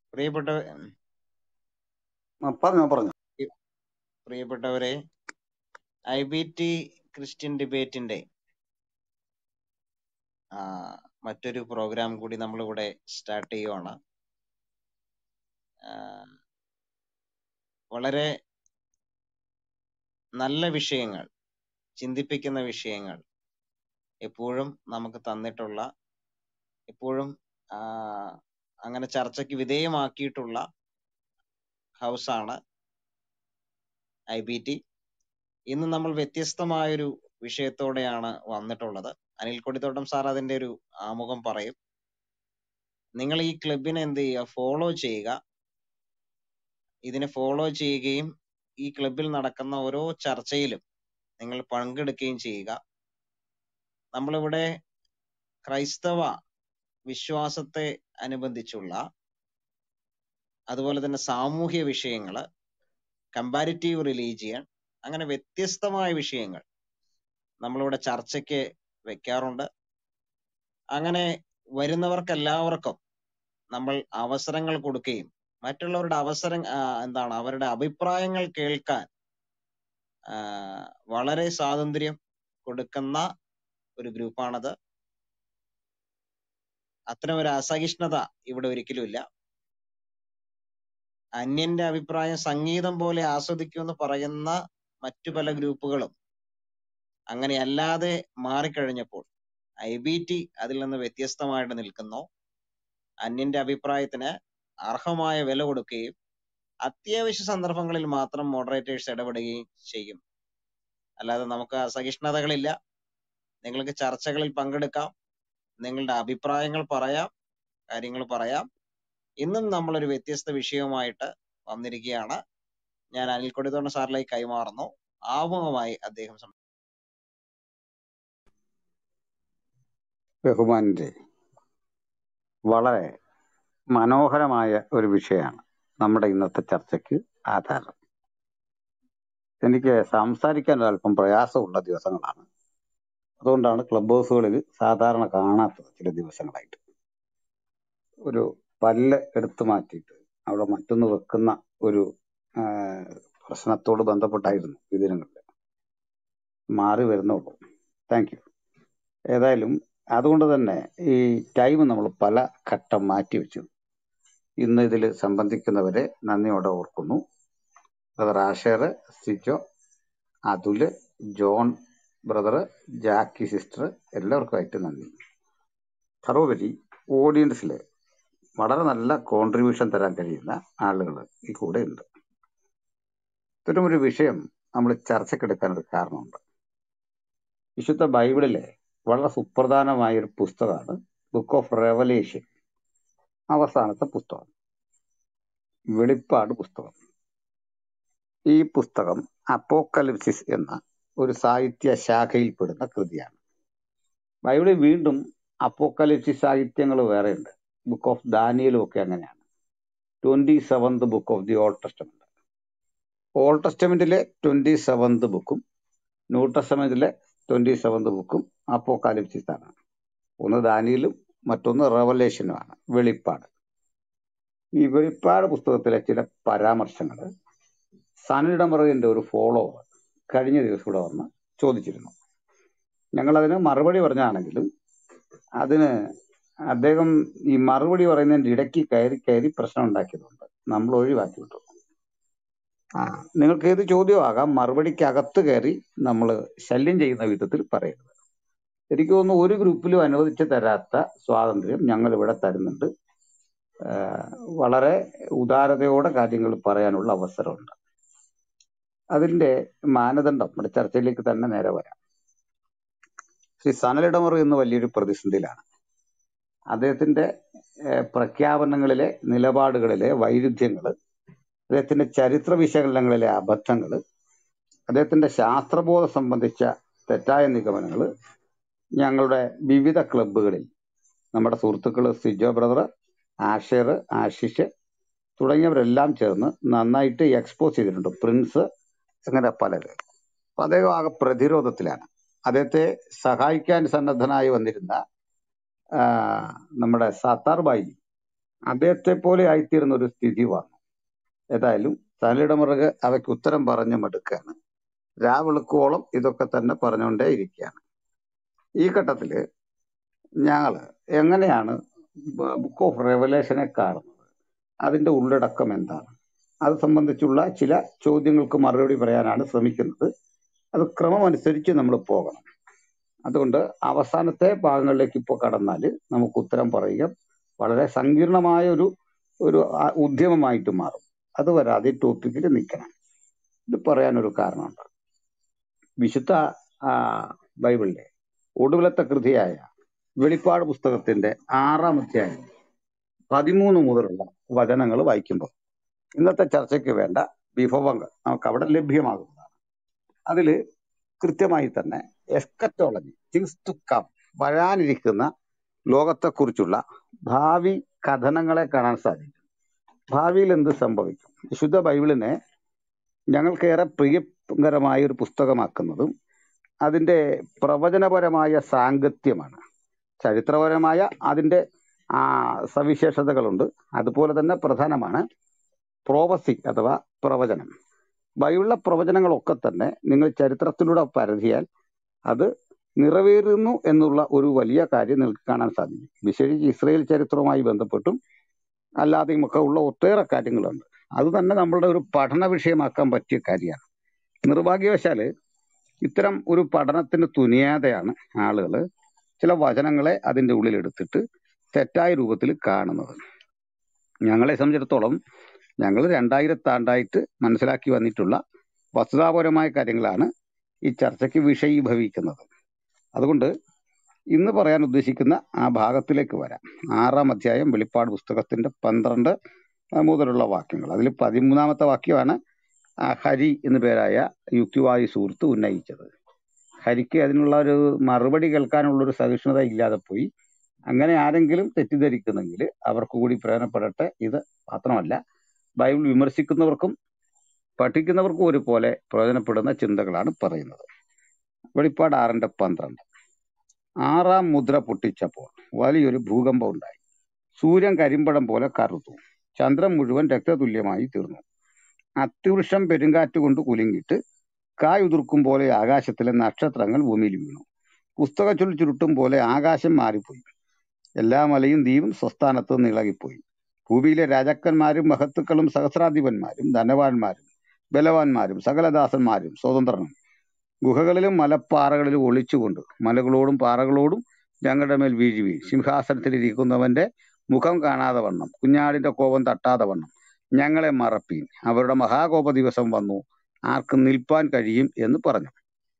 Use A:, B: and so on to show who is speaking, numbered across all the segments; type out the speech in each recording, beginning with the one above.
A: പ്രിയപ്പെട്ട
B: ആ, പറഞ്ഞോ പറഞ്ഞോ
A: പ്രിയപ്പെട്ടവരെ ഐ ബി ടി ക്രിസ്ത്യൻ ഡിബേറ്റിന്റെ ആ, മറ്റൊരു പ്രോഗ്രാം കൂടി നമ്മളിവിടെ സ്റ്റാർട്ട് ചെയ്യുവാണ് ആ, വളരെ നല്ല വിഷയങ്ങൾ ചിന്തിപ്പിക്കുന്ന വിഷയങ്ങൾ എപ്പോഴും നമുക്ക് തന്നിട്ടുള്ള എപ്പോഴും ആ, അങ്ങനെ ചർച്ചയ്ക്ക് വിധേയമാക്കിയിട്ടുള്ള ഹൗസാണ് ഐ ബി ടി ഇന്ന് നമ്മൾ വ്യത്യസ്തമായൊരു വിഷയത്തോടെയാണ് വന്നിട്ടുള്ളത് അനിൽ കൊടിത്തോട്ടം സാർ അതിന്റെ ഒരു ആമുഖം പറയും നിങ്ങൾ ഈ ക്ലബിനെ എന്ത് ചെയ്യുക ഫോളോ ചെയ്യുക ഇതിനെ ഫോളോ ചെയ്യുകയും ഈ ക്ലബിൽ നടക്കുന്ന ഓരോ ചർച്ചയിലും നിങ്ങൾ പങ്കെടുക്കുകയും ചെയ്യുക നമ്മളിവിടെ ക്രൈസ്തവ വിശ്വാസത്തെ അനുബന്ധിച്ചുള്ള അതുപോലെ തന്നെ സാമൂഹ്യ വിഷയങ്ങള് കമ്പാരിറ്റീവ് റിലീജിയൻ അങ്ങനെ വ്യത്യസ്തമായ വിഷയങ്ങൾ നമ്മളിവിടെ ചർച്ചയ്ക്ക് വെക്കാറുണ്ട് അങ്ങനെ വരുന്നവർക്കെല്ലാവർക്കും നമ്മൾ അവസരങ്ങൾ കൊടുക്കുകയും മറ്റുള്ളവരുടെ അവസരം ആ, എന്താണ് അവരുടെ അഭിപ്രായങ്ങൾ കേൾക്കാൻ ആ, വളരെ സ്വാതന്ത്ര്യം കൊടുക്കുന്ന ഒരു ഗ്രൂപ്പാണത് അത്തരം ഒരു അസഹിഷ്ണുത ഇവിടെ ഒരിക്കലും ഇല്ല അന്യന്റെ അഭിപ്രായം സംഗീതം പോലെ ആസ്വദിക്കുമെന്ന് പറയുന്ന മറ്റു പല ഗ്രൂപ്പുകളും അങ്ങനെ അല്ലാതെ മാറിക്കഴിഞ്ഞപ്പോൾ ഐ ബി ടി അതിൽ നിന്ന് വ്യത്യസ്തമായിട്ട് നിൽക്കുന്നു അന്യന്റെ അഭിപ്രായത്തിന് അർഹമായ വില കൊടുക്കുകയും അത്യാവശ്യ സന്ദർഭങ്ങളിൽ മാത്രം മോഡറേറ്റേഴ്സ് ഇടപെടുകയും ചെയ്യും അല്ലാതെ നമുക്ക് അസഹിഷ്ണുതകളില്ല നിങ്ങൾക്ക് ചർച്ചകളിൽ പങ്കെടുക്കാം നിങ്ങളുടെ അഭിപ്രായങ്ങൾ പറയാം കാര്യങ്ങൾ പറയാം ഇന്നും നമ്മളൊരു വ്യത്യസ്ത വിഷയവുമായിട്ട് വന്നിരിക്കുകയാണ് ഞാൻ അനിൽ കൊടിത്തോണ്ട സാറിലേക്ക് കൈമാറുന്നു ആമുഖമായി അദ്ദേഹം സം-
B: ബഹുമാനന്റെ വളരെ മനോഹരമായ ഒരു വിഷയമാണ് നമ്മുടെ ഇന്നത്തെ ചർച്ചയ്ക്ക് ആധാരം എനിക്ക് സംസാരിക്കാൻ ഒരല്പം പ്രയാസമുള്ള ദിവസങ്ങളാണ് അതുകൊണ്ടാണ് ക്ലബ് ഹൗസുകളിൽ സാധാരണ കാണാത്തത് ചില ദിവസങ്ങളായിട്ട് ഒരു പല്ല് എടുത്തു മാറ്റിയിട്ട് അവിടെ മറ്റൊന്ന് വെക്കുന്ന ഒരു ആ, പ്രശ്നത്തോട് ബന്ധപ്പെട്ടായിരുന്നു ഈ ദിനങ്ങളിൽ മാറി വരുന്നുള്ളൂ താങ്ക് യു ഏതായാലും അതുകൊണ്ട് തന്നെ ഈ ടൈം നമ്മൾ പല ഘട്ടം മാറ്റി വെച്ചു ഇന്ന് ഇതിൽ സംബന്ധിക്കുന്നവരെ നന്ദിയോടെ ഓർക്കുന്നു brother Asher Sijo Athul John brother Jackie sister എല്ലാവർക്കുമായിട്ട് നന്ദി സർവോപരി ഓഡിയൻസിൽ വളരെ നല്ല കോൺട്രിബ്യൂഷൻ തരാൻ കഴിയുന്ന ആളുകൾ ഈ കൂടെ ഉണ്ട് ഇത്തരം ഒരു വിഷയം നമ്മൾ ചർച്ചക്കെടുക്കാൻ ഒരു കാരണമുണ്ട് വിശുദ്ധ ബൈബിളിലെ വളരെ സുപ്രധാനമായ ഒരു പുസ്തകമാണ് ബുക്ക് ഓഫ് റെവലേഷൻ അവസാനത്തെ പുസ്തകം വെളിപ്പാട് പുസ്തകം ഈ പുസ്തകം അപ്പോക്കലിപ്സിസ് എന്ന ഒരു സാഹിത്യ ശാഖയിൽപ്പെടുന്ന കൃതിയാണ് ബൈബിളിൽ വീണ്ടും അപ്പോക്കലിപ്സിസ് സാഹിത്യങ്ങൾ വേറെയുണ്ട് ബുക്ക് ഓഫ് ദാനിയലും ഒക്കെ അങ്ങനെയാണ് twenty seventh book of the old testament old ടെസ്റ്റമെന്റിലെ ട്വന്റി സെവന്ത് ബുക്കും ന്യൂ ടെസ്റ്റമെന്റിലെ ട്വന്റി സെവന്ത് ബുക്കും അപ്പോക്കാലിപ്സിസ് ആണ് ഒന്ന് ദാനിയിലും മറ്റൊന്ന് റെവലേഷനുമാണ് വെളിപ്പാട് ഈ വെളിപ്പാട് പുസ്തകത്തിലെ ചില പരാമർശങ്ങൾ സനിടമറിന്റെ ഒരു ഫോളോ കഴിഞ്ഞ ദിവസം ഇവിടെ വന്ന് ചോദിച്ചിരുന്നു ഞങ്ങൾ അതിന് മറുപടി പറഞ്ഞാണെങ്കിലും അതിന് അദ്ദേഹം ഈ മറുപടി പറയുന്നതിന്റെ ഇടയ്ക്ക് കയറി കയറി പ്രശ്നം ഉണ്ടാക്കിയതുകൊണ്ട് നമ്മൾ ഒഴിവാക്കി വിട്ടു ആ നിങ്ങൾക്ക് ഏത് ചോദ്യമാകാം മറുപടിക്ക് അകത്ത് കയറി നമ്മൾ ശല്യം ചെയ്യുന്ന വിധത്തിൽ പറയരുത് എനിക്ക് തോന്നുന്നു ഒരു ഗ്രൂപ്പിലും അനുവദിച്ചു തരാത്ത സ്വാതന്ത്ര്യം ഞങ്ങൾ ഇവിടെ തരുന്നുണ്ട് ആഹ് വളരെ ഉദാരതയോടെ കാര്യങ്ങൾ പറയാനുള്ള അവസരമുണ്ട് അതിന്റെ മാനദണ്ഡം നമ്മുടെ ചർച്ചയിലേക്ക് തന്നെ നേരെ വരാം ശ്രീ സനലിടമർ ഇന്ന് വലിയൊരു പ്രതിസന്ധിയിലാണ് അദ്ദേഹത്തിന്റെ ഏഹ്, പ്രഖ്യാപനങ്ങളിലെ നിലപാടുകളിലെ വൈരുദ്ധ്യങ്ങൾ അദ്ദേഹത്തിന്റെ ചരിത്ര വിശകലനങ്ങളിലെ അബദ്ധങ്ങൾ അദ്ദേഹത്തിന്റെ ശാസ്ത്രബോധം സംബന്ധിച്ച തെറ്റായ നിഗമനങ്ങൾ ഞങ്ങളുടെ വിവിധ ക്ലബ്ബുകളിൽ നമ്മുടെ സുഹൃത്തുക്കൾ സിജോ ബ്രദർ ആഷർ ആശിഷ് തുടങ്ങിയവരെല്ലാം ചേർന്ന് നന്നായിട്ട് എക്സ്പോസ് ചെയ്തിട്ടുണ്ട് പ്രിൻസ് അങ്ങനെ പലര് അപ്പൊ അദ്ദേഹം ആകെ പ്രതിരോധത്തിലാണ് അദ്ദേഹത്തെ സഹായിക്കാൻ സന്നദ്ധനായി വന്നിരുന്ന ആ, നമ്മുടെ സത്താർ ബായി അദ്ദേഹത്തെ പോലെ ആയിത്തീരുന്ന ഒരു സ്ഥിതി വന്നു ഏതായാലും തലയിടമുറകെ അവയ്ക്ക് ഉത്തരം പറഞ്ഞു മടുക്കാണ് രാവിളുക്കോളം ഇതൊക്കെ തന്നെ പറഞ്ഞുകൊണ്ടേ ഇരിക്കുകയാണ് ഈ ഘട്ടത്തില് ഞങ്ങള് എങ്ങനെയാണ് ബുക്ക് ഓഫ് റെവലേഷനെ കാണുന്നത് അതിന്റെ ഉള്ളടക്കം എന്താണ് അത് സംബന്ധിച്ചുള്ള ചില ചോദ്യങ്ങൾക്ക് മറുപടി പറയാനാണ് ശ്രമിക്കുന്നത് അത് ക്രമമനുസരിച്ച് നമ്മൾ പോകണം അതുകൊണ്ട് അവസാനത്തെ ഭാഗങ്ങളിലേക്ക് ഇപ്പോൾ കടന്നാൽ നമുക്ക് ഉത്തരം പറയുക വളരെ സങ്കീർണമായ ഒരു ഒരു ആ- ഉദ്യമമായിട്ട് മാറും അത് വരാതെ ടോപ്പിക്കിൽ നിൽക്കണം ഇത് പറയാനൊരു കാരണമുണ്ട് വിശുദ്ധ ആ, ബൈബിളിലെ ഒടുവിലത്തെ കൃതിയായ വെളിപ്പാട് പുസ്തകത്തിന്റെ ആറാം അധ്യായം പതിമൂന്ന് മുതലുള്ള വചനങ്ങൾ വായിക്കുമ്പോൾ ഇന്നത്തെ ചർച്ചയ്ക്ക് വേണ്ട വിഭവങ്ങൾ നമുക്ക് അവിടെ ലഭ്യമാകുന്നതാണ് അതിൽ കൃത്യമായി തന്നെ എസ്കറ്റോളജി തിങ്സ് ടു കം വരാനിരിക്കുന്ന ലോകത്തെക്കുറിച്ചുള്ള ഭാവി കഥനങ്ങളെ കാണാൻ സാധിക്കും ഭാവിയിൽ എന്ത് സംഭവിക്കും വിശുദ്ധ ബൈബിളിനെ ഞങ്ങൾക്കേറെ പ്രിയങ്കരമായ ഒരു പുസ്തകമാക്കുന്നതും അതിന്റെ പ്രവചനപരമായ സാങ്കത്യമാണ് ചരിത്രപരമായ അതിന്റെ ആ സവിശേഷതകളുണ്ട് അതുപോലെ തന്നെ പ്രധാനമാണ് പ്രോവസി അഥവാ പ്രവചനം ബൈബിളിലെ പ്രവചനങ്ങളൊക്കെ തന്നെ നിങ്ങൾ ചരിത്രത്തിലൂടെ പരതിയാൽ അത് നിറവേറുന്നു എന്നുള്ള ഒരു വലിയ കാര്യം നിങ്ങൾക്ക് കാണാൻ സാധിക്കും വിശേഷിച്ച് ഇസ്രയേൽ ചരിത്രവുമായി ബന്ധപ്പെട്ടും അല്ലാതെയും ഒക്കെ ഉള്ള ഒട്ടേറെ കാര്യങ്ങളുണ്ട് അത് തന്നെ നമ്മളുടെ ഒരു പഠന വിഷയമാക്കാൻ പറ്റിയ കാര്യമാണ് നിർഭാഗ്യവശാല് ഇത്തരം ഒരു പഠനത്തിന് തുനിയാതെയാണ് ആളുകൾ ചില വചനങ്ങളെ അതിന്റെ ഉള്ളിൽ എടുത്തിട്ട് തെറ്റായ രൂപത്തിൽ കാണുന്നത് ഞങ്ങളെ സംബന്ധിച്ചിടത്തോളം ഞങ്ങൾ രണ്ടായിരത്താണ്ടായിട്ട് മനസ്സിലാക്കി വന്നിട്ടുള്ള വസ്തുതാപരമായ കാര്യങ്ങളാണ് ഈ ചർച്ചയ്ക്ക് വിഷയീഭവിക്കുന്നത് അതുകൊണ്ട് ഇന്ന് പറയാൻ ഉദ്ദേശിക്കുന്ന ആ ഭാഗത്തിലേക്ക് വരാം ആറാം അധ്യായം വെളിപ്പാട് പുസ്തകത്തിന്റെ പന്ത്രണ്ട് മുതലുള്ള വാക്യങ്ങൾ അതിൽ പതിമൂന്നാമത്തെ വാക്യമാണ് ആ ഹരി എന്നു പേരായ യുക്തിവാദി സുഹൃത്ത് ഉന്നയിച്ചത് ഹരിക്ക് അതിനുള്ള ഒരു മറുപടി കേൾക്കാനുള്ള ഒരു സഹിഷ്ണുത ഇല്ലാതെ പോയി അങ്ങനെ ആരെങ്കിലും തെറ്റിദ്ധരിക്കുന്നെങ്കിൽ അവർക്ക് കൂടി പ്രയോജനപ്പെടട്ടെ ഇത് മാത്രമല്ല ബൈബിൾ വിമർശിക്കുന്നവർക്കും പഠിക്കുന്നവർക്കും ഒരുപോലെ പ്രയോജനപ്പെടുന്ന ചിന്തകളാണ് പറയുന്നത് വെളിപ്പാട് ആറിന്റെ പന്ത്രണ്ട് ആറാം മുദ്ര പൊട്ടിച്ചപ്പോൾ വലിയൊരു ഭൂകമ്പം ഉണ്ടായി സൂര്യൻ കരിമ്പടം പോലെ കറുത്തു ചന്ദ്രൻ മുഴുവൻ രക്തതുല്യമായി തീർന്നു അത്തിവൃക്ഷം പെരുങ്കാറ്റ് കൊണ്ട് കുലുങ്ങിയിട്ട് കായുതിർക്കും പോലെ ആകാശത്തിലെ നക്ഷത്രങ്ങൾ ഭൂമിയിൽ വീണു പുസ്തകച്ചുരുൾ ചുരുട്ടും പോലെ ആകാശം മാറിപ്പോയി എല്ലാ മലയും ദ്വീപും സ്വസ്ഥാനത്ത് നിന്ന് ഇളകിപ്പോയി ഭൂമിയിലെ രാജാക്കന്മാരും മഹത്തുക്കളും സഹസ്രാധിപന്മാരും ധനവാന്മാരും ബലവാന്മാരും സകലദാസന്മാരും സ്വതന്ത്രനും ഗുഹകളിലും മലപ്പാറകളിലും ഒളിച്ചുകൊണ്ട് മലകളോടും പാറകളോടും ഞങ്ങളുടെ മേൽ വീഴി വീഴ് സിംഹാസനത്തിൽ ഇരിക്കുന്നവന്റെ മുഖം കാണാതെ വണ്ണം കുഞ്ഞാടിന്റെ കോപം തട്ടാതെ വണ്ണം ഞങ്ങളെ മറപ്പീൻ അവരുടെ മഹാകോപ ദിവസം വന്നു ആർക്കും നിൽപ്പാൻ കഴിയും എന്ന് പറഞ്ഞു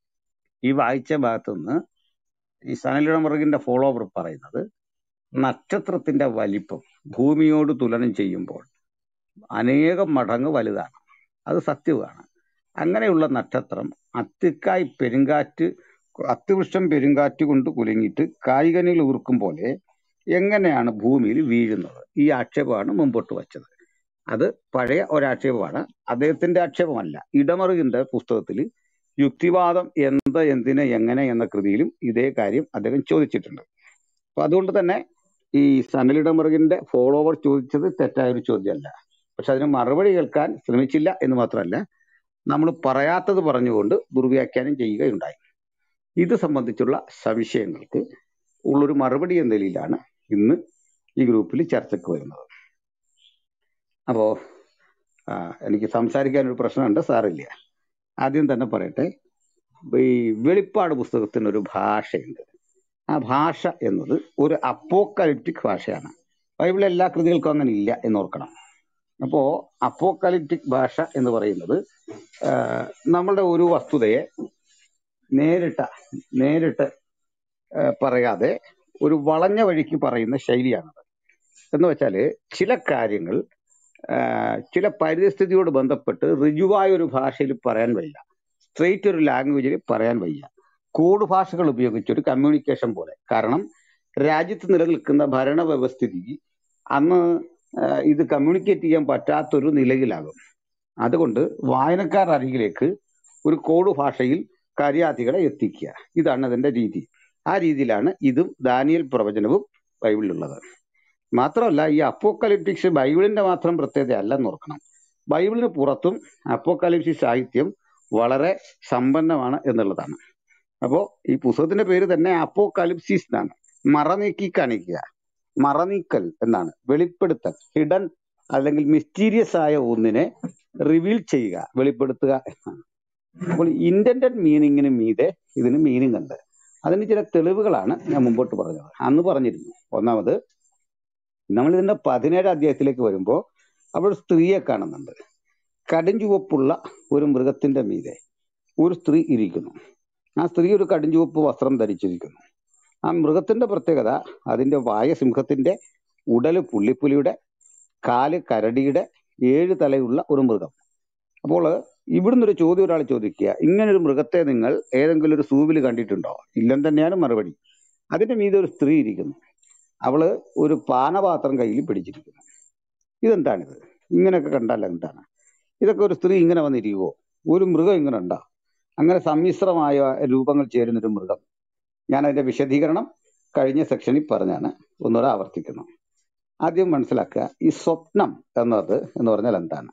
B: ഈ വായിച്ച ഭാഗത്തു നിന്ന് ഈ സനലിടമറുകിന്റെ ഫോളോവർ പറയുന്നത് നക്ഷത്രത്തിന്റെ വലിപ്പം ഭൂമിയോട് തുലനം ചെയ്യുമ്പോൾ അനേകം മടങ്ങ് വലുതാണ് അത് സത്യമാണ് അങ്ങനെയുള്ള നക്ഷത്രം അത്തിക്കായ് പെരുങ്കാറ്റ് അത്തിവൃക്ഷം പെരുങ്കാറ്റ് കൊണ്ട് കുലുങ്ങിയിട്ട് കായികനികൾ ഊർക്കും പോലെ എങ്ങനെയാണ് ഭൂമിയിൽ വീഴുന്നത് ഈ ആക്ഷേപമാണ് മുമ്പോട്ട് വച്ചത് അത് പഴയ ഒരാക്ഷേപമാണ് അദ്ദേഹത്തിന്റെ ആക്ഷേപമല്ല ഇടമറുകിന്റെ പുസ്തകത്തിൽ യുക്തിവാദം എന്ത് എന്തിന് എങ്ങനെ എന്ന കൃതിയിലും ഇതേ കാര്യം അദ്ദേഹം ചോദിച്ചിട്ടുണ്ട് അപ്പൊ അതുകൊണ്ട് തന്നെ ഈ സനലിടമറുകിന്റെ ഫോളോവർ ചോദിച്ചത് തെറ്റായ ഒരു ചോദ്യമല്ല പക്ഷെ അതിന് മറുപടി കേൾക്കാൻ ശ്രമിച്ചില്ല എന്ന് മാത്രമല്ല നമ്മൾ പറയാത്തത് പറഞ്ഞുകൊണ്ട് ദുർവ്യാഖ്യാനം ചെയ്യുകയുണ്ടായി ഇത് സംബന്ധിച്ചുള്ള സംശയങ്ങൾക്ക് ഉള്ളൊരു മറുപടി എന്ന നിലയിലാണ് ഇന്ന് ഈ ഗ്രൂപ്പിൽ ചർച്ചയ്ക്ക് വരുന്നത് അപ്പോ ആ, എനിക്ക് സംസാരിക്കാൻ ഒരു പ്രശ്നമുണ്ട് സാറില്ല ആദ്യം തന്നെ പറയട്ടെ ഈ വെളിപ്പാട് പുസ്തകത്തിന് ഒരു ഭാഷയുണ്ട് ആ ഭാഷ എന്നത് ഒരു അപ്പോക്കലിപ്റ്റിക് ഭാഷയാണ് ബൈബിളിലെ എല്ലാ കൃതികൾക്കും അങ്ങനെ ഇല്ല എന്ന് ഓർക്കണം അപ്പോ അപ്പോക്കലിപ്റ്റിക് ഭാഷ എന്ന് പറയുന്നത് ആ, നമ്മളുടെ ഒരു വസ്തുതയെ നേരിട്ട നേരിട്ട് ആ, പറയാതെ ഒരു വളഞ്ഞ വഴിക്ക് പറയുന്ന ശൈലിയാണത് എന്ന് വെച്ചാല് ചില കാര്യങ്ങൾ ആ, ചില പരിസ്ഥിതിയോട് ബന്ധപ്പെട്ട് ഋജുവായ ഒരു ഭാഷയിൽ പറയാൻ വയ്യ സ്ട്രെയിറ്റ് ഒരു ലാംഗ്വേജിൽ പറയാൻ വയ്യ കോഡ് ഭാഷകൾ ഉപയോഗിച്ച് ഒരു കമ്മ്യൂണിക്കേഷൻ പോലെ കാരണം രാജ്യത്ത് നിലനിൽക്കുന്ന ഭരണ വ്യവസ്ഥിതി അന്ന് ആ, ഇത് കമ്മ്യൂണിക്കേറ്റ് ചെയ്യാൻ പറ്റാത്തൊരു നിലയിലാകും അതുകൊണ്ട് വായനക്കാർ അരികിലേക്ക് ഒരു കോഡ് ഭാഷയിൽ കാര്യാർത്ഥികളെ എത്തിക്കുക ഇതാണ് അതിന്റെ രീതി ആ രീതിയിലാണ് ഇതും ദാനിയൽ പ്രവചനവും ബൈബിളിലുള്ളത് മാത്രമല്ല ഈ അപ്പോക്കലിപ്റ്റിക്സ് ബൈബിളിന്റെ മാത്രം പ്രത്യേകത അല്ലെന്ന് ഓർക്കണം ബൈബിളിന് പുറത്തും അപ്പോക്കലിപ്റ്റിക്സ് സാഹിത്യം വളരെ സമ്പന്നമാണ് എന്നുള്ളതാണ് അപ്പോ ഈ പുസ്തകത്തിന്റെ പേര് തന്നെ അപ്പോക്കലിപ്സിസ് എന്നാണ് മറനീക്കി കാണിക്കുക മറനീക്കൽ എന്നാണ് വെളിപ്പെടുത്തൽ ഹിഡൻ അല്ലെങ്കിൽ മിസ്റ്റീരിയസ് ആയ ഒന്നിനെ റിവീൽ ചെയ്യുക വെളിപ്പെടുത്തുക എന്നാണ് അപ്പോൾ ഇന്റന്റഡ് മീനിങ്ങിന് മീതെ ഇതിന് മീനിങ് ഉണ്ട് അതിന് ചില തെളിവുകളാണ് ഞാൻ മുമ്പോട്ട് പറഞ്ഞത് അന്ന് പറഞ്ഞിരുന്നു ഒന്നാമത് നമ്മൾ ഇതിന്റെ പതിനേഴ് അധ്യായത്തിലേക്ക് വരുമ്പോൾ അവിടെ സ്ത്രീയെ കാണുന്നുണ്ട് കടുംചുവപ്പുള്ള ഒരു മൃഗത്തിന്റെ മീതെ ഒരു സ്ത്രീ ഇരിക്കുന്നു ആ സ്ത്രീ ഒരു കടുംചുവപ്പ് വസ്ത്രം ധരിച്ചിരിക്കുന്നു ആ മൃഗത്തിന്റെ പ്രത്യേകത അതിന്റെ വായ സിംഹത്തിന്റെ ഉടല് പുള്ളിപ്പുലിയുടെ കാല് കരടിയുടെ ഏഴ് തലയുള്ള ഒരു മൃഗം അപ്പോൾ ഇവിടുന്ന് ഒരു ചോദ്യം ഒരാൾ ചോദിക്കുക ഇങ്ങനെ ഒരു മൃഗത്തെ നിങ്ങൾ ഏതെങ്കിലും ഒരു സൂവിൽ കണ്ടിട്ടുണ്ടോ ഇല്ലെന്ന് തന്നെയാണ് മറുപടി അതിന്റെ മീതെ ഒരു സ്ത്രീ ഇരിക്കുന്നു അവള് ഒരു പാനപാത്രം കയ്യിൽ പിടിച്ചിരിക്കുന്നു ഇതെന്താണിത് ഇങ്ങനെയൊക്കെ കണ്ടാൽ എന്താണ് ഇതൊക്കെ ഒരു സ്ത്രീ ഇങ്ങനെ വന്നിരിക്കുവോ ഒരു മൃഗം ഇങ്ങനെ ഉണ്ടോ അങ്ങനെ സമ്മിശ്രമായ രൂപങ്ങൾ ചേരുന്ന ഒരു മൃഗം ഞാൻ അതിന്റെ വിശദീകരണം കഴിഞ്ഞ സെക്ഷനിൽ പറഞ്ഞാണ് ഒന്നുകൂടെ ആവർത്തിക്കുന്നു ആദ്യം മനസ്സിലാക്കുക ഈ സ്വപ്നം എന്നത് എന്ന് പറഞ്ഞാൽ എന്താണ്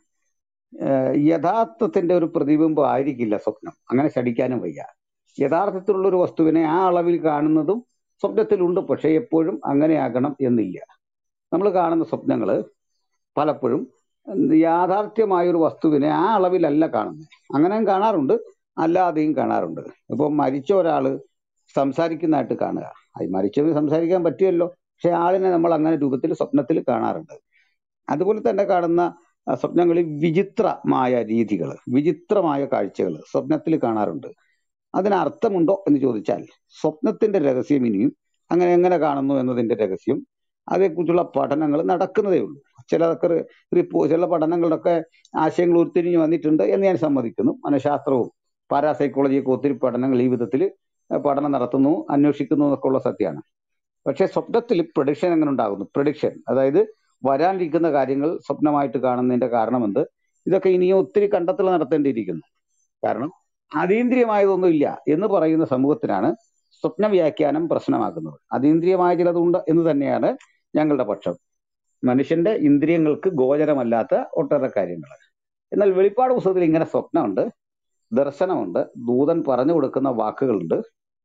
B: ഏഹ് യഥാർത്ഥത്തിന്റെ ഒരു പ്രതിബിംബം ആയിരിക്കില്ല സ്വപ്നം അങ്ങനെ ശടിക്കാനും വയ്യ യഥാർത്ഥത്തിലുള്ള ഒരു വസ്തുവിനെ ആ അളവിൽ കാണുന്നതും സ്വപ്നത്തിലുണ്ട് പക്ഷെ എപ്പോഴും അങ്ങനെ ആകണം എന്നില്ല നമ്മൾ കാണുന്ന സ്വപ്നങ്ങൾ പലപ്പോഴും യാഥാർത്ഥ്യമായ ഒരു വസ്തുവിനെ ആ അളവിലല്ല കാണുന്നത് അങ്ങനെയും കാണാറുണ്ട് അല്ലാതെയും കാണാറുണ്ട് ഇപ്പോൾ മരിച്ച ഒരാള് സംസാരിക്കുന്നതായിട്ട് കാണുക അത് മരിച്ചവന് സംസാരിക്കാൻ പറ്റുമല്ലോ പക്ഷെ ആളിനെ നമ്മൾ അങ്ങനെ രൂപത്തിൽ സ്വപ്നത്തിൽ കാണാറുണ്ട് അതുപോലെ തന്നെ കാണുന്ന ആ, സ്വപ്നങ്ങളിൽ വിചിത്രമായ രീതികൾ വിചിത്രമായ കാഴ്ചകൾ സ്വപ്നത്തിൽ കാണാറുണ്ട് അതിന് അർത്ഥമുണ്ടോ എന്ന് ചോദിച്ചാൽ സ്വപ്നത്തിന്റെ രഹസ്യം ഇനിയും അങ്ങനെ എങ്ങനെ കാണുന്നു എന്നതിന്റെ രഹസ്യം അതേക്കുറിച്ചുള്ള പഠനങ്ങൾ നടക്കുന്നതേ ഉള്ളൂ ചിലതൊക്കെ റിപ്പോ ചില പഠനങ്ങളിലൊക്കെ ആശയങ്ങൾ ഉരുത്തിരിഞ്ഞു വന്നിട്ടുണ്ട് എന്ന് ഞാൻ സമ്മതിക്കുന്നു മനഃശാസ്ത്രവും പാരാസൈക്കോളജിയൊക്കെ ഒത്തിരി പഠനങ്ങൾ ഈ വിധത്തിൽ പഠനം നടത്തുന്നു അന്വേഷിക്കുന്നു എന്നൊക്കെ ഉള്ള സത്യമാണ് പക്ഷെ സ്വപ്നത്തിൽ പ്രഡിക്ഷൻ എങ്ങനെ ഉണ്ടാകുന്നു പ്രഡിക്ഷൻ അതായത് വരാനിരിക്കുന്ന കാര്യങ്ങൾ സ്വപ്നമായിട്ട് കാണുന്നതിന്റെ കാരണം എന്ത് ഇതൊക്കെ ഇനിയും ഒത്തിരി കണ്ടെത്തൽ നടത്തേണ്ടിയിരിക്കുന്നു കാരണം അതീന്ദ്രിയമായതൊന്നും ഇല്ല എന്ന് പറയുന്ന സമൂഹത്തിനാണ് സ്വപ്ന വ്യാഖ്യാനം പ്രശ്നമാക്കുന്നത് അതീന്ദ്രിയമായ ചിലതുണ്ട് എന്ന് തന്നെയാണ് ഞങ്ങളുടെ പക്ഷം മനുഷ്യന്റെ ഇന്ദ്രിയങ്ങൾക്ക് ഗോചരമല്ലാത്ത ഒട്ടേറെ കാര്യങ്ങൾ എന്നാൽ വെളിപ്പാട് പുസ്തകത്തിൽ ഇങ്ങനെ സ്വപ്നമുണ്ട് ദർശനമുണ്ട് ദൂതൻ പറഞ്ഞു കൊടുക്കുന്ന വാക്കുകളുണ്ട്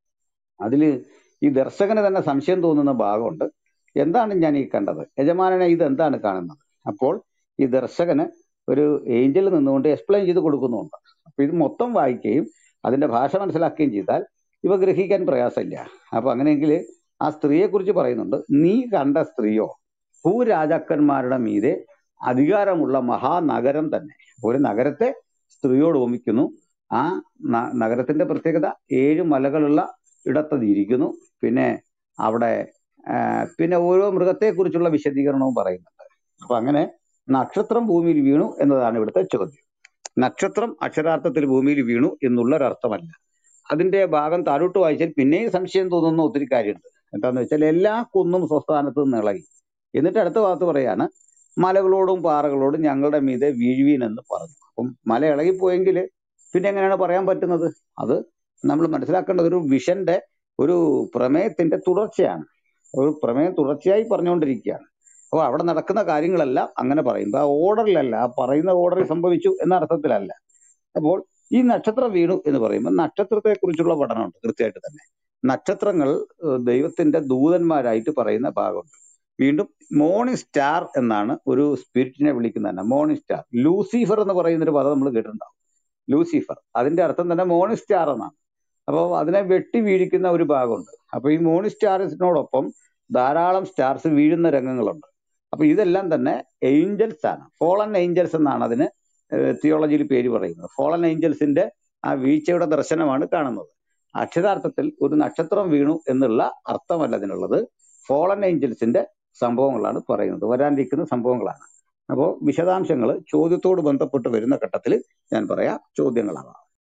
B: അതിൽ ഈ ദർശകന് തന്നെ സംശയം തോന്നുന്ന ഭാഗമുണ്ട് എന്താണ് ഞാൻ ഈ കണ്ടത് യജമാനനെ ഇത് എന്താണ് കാണുന്നത് അപ്പോൾ ഈ ദർശകന് ഒരു ഏഞ്ചൽ നിന്നുകൊണ്ട് എക്സ്പ്ലെയിൻ ചെയ്ത് കൊടുക്കുന്നുണ്ട് അപ്പൊ ഇത് മൊത്തം വായിക്കുകയും അതിന്റെ ഭാഷ മനസ്സിലാക്കുകയും ചെയ്താൽ ഇവ ഗ്രഹിക്കാൻ പ്രയാസമില്ല അപ്പൊ അങ്ങനെയെങ്കിൽ ആ സ്ത്രീയെ കുറിച്ച് പറയുന്നുണ്ട് നീ കണ്ട സ്ത്രീയോ ഭൂരാജാക്കന്മാരുടെ മീതെ അധികാരമുള്ള മഹാനഗരം തന്നെ ഒരു നഗരത്തെ സ്ത്രീയോട് ഓമിക്കുന്നു ആ ന- നഗരത്തിന്റെ പ്രത്യേകത ഏഴ് മലകളുള്ള ഇടത്തത് ഇരിക്കുന്നു പിന്നെ അവിടെ ആ, പിന്നെ ഓരോ മൃഗത്തെ കുറിച്ചുള്ള വിശദീകരണവും പറയുന്നുണ്ട് അപ്പൊ അങ്ങനെ നക്ഷത്രം ഭൂമിയിൽ വീണു എന്നതാണ് ഇവിടുത്തെ ചോദ്യം നക്ഷത്രം അക്ഷരാർത്ഥത്തിൽ ഭൂമിയിൽ വീണു എന്നുള്ള ഒരർത്ഥമല്ല അതിന്റെ ഭാഗം താഴോട്ട് വായിച്ചാൽ പിന്നെയും സംശയം തോന്നുന്ന ഒത്തിരി കാര്യമുണ്ട് എന്താന്ന് വെച്ചാൽ എല്ലാ കുന്നും സ്വസ്ഥാനത്ത് നിന്ന് ഇളകി എന്നിട്ട് അടുത്ത ഭാഗത്ത് പറയാണ് മലകളോടും പാറകളോടും ഞങ്ങളുടെ മീതെ വീഴുവീൻ എന്ന് പറഞ്ഞു അപ്പം മല ഇളകിപ്പോയെങ്കിൽ പിന്നെ എങ്ങനെയാണ് പറയാൻ പറ്റുന്നത് അത് നമ്മൾ മനസ്സിലാക്കേണ്ടത് ഒരു വിഷന്റെ ഒരു പ്രമേയത്തിന്റെ തുടർച്ചയാണ് ഒരു പ്രമേയം തുടർച്ചയായി പറഞ്ഞുകൊണ്ടിരിക്കുകയാണ് അപ്പോൾ അവിടെ നടക്കുന്ന കാര്യങ്ങളെല്ലാം അങ്ങനെ പറയുമ്പോൾ ആ ഓർഡറിലല്ല ആ പറയുന്ന ഓർഡറിൽ സംഭവിച്ചു എന്ന അർത്ഥത്തിലല്ല അപ്പോൾ ഈ നക്ഷത്രം വീണു എന്ന് പറയുമ്പോൾ നക്ഷത്രത്തെ കുറിച്ചുള്ള പഠനമുണ്ട് കൃത്യമായിട്ട് തന്നെ നക്ഷത്രങ്ങൾ ഏഹ്, ദൈവത്തിന്റെ ദൂതന്മാരായിട്ട് പറയുന്ന ഭാഗമുണ്ട് വീണ്ടും മോർണിംഗ് സ്റ്റാർ എന്നാണ് ഒരു സ്പിരിറ്റിനെ വിളിക്കുന്നത് തന്നെ മോർണിംഗ് സ്റ്റാർ ലൂസിഫർ എന്ന് പറയുന്ന ഒരു പദം നമ്മൾ കേട്ടിട്ടുണ്ടാവും ലൂസിഫർ അതിന്റെ അർത്ഥം തന്നെ മോർണിംഗ് സ്റ്റാർ എന്നാണ് അപ്പോൾ അതിനെ വെട്ടി വീഴിക്കുന്ന ഒരു ഭാഗമുണ്ട് അപ്പൊ ഈ മോർണിംഗ് സ്റ്റാർസിനോടൊപ്പം ധാരാളം സ്റ്റാർസ് വീഴുന്ന രംഗങ്ങളുണ്ട് അപ്പൊ ഇതെല്ലാം തന്നെ ഏഞ്ചൽസ് ആണ് ഫോളൻ ഏഞ്ചൽസ് എന്നാണ് അതിന് തിയോളജിയിൽ പേര് പറയുന്നത് ഫോളൻ ഏഞ്ചൽസിന്റെ ആ വീഴ്ചയുടെ ദർശനമാണ് കാണുന്നത് അക്ഷരാർത്ഥത്തിൽ ഒരു നക്ഷത്രം വീണു എന്നുള്ള അർത്ഥമല്ല അതിനുള്ളത് ഫോളൻ ഏഞ്ചൽസിന്റെ സംഭവങ്ങളാണ് പറയുന്നത് വരാനിരിക്കുന്ന സംഭവങ്ങളാണ് അപ്പോൾ വിശദാംശങ്ങൾ ചോദ്യത്തോട് ബന്ധപ്പെട്ട് വരുന്ന ഘട്ടത്തിൽ ഞാൻ പറയാം ചോദ്യങ്ങളാവാം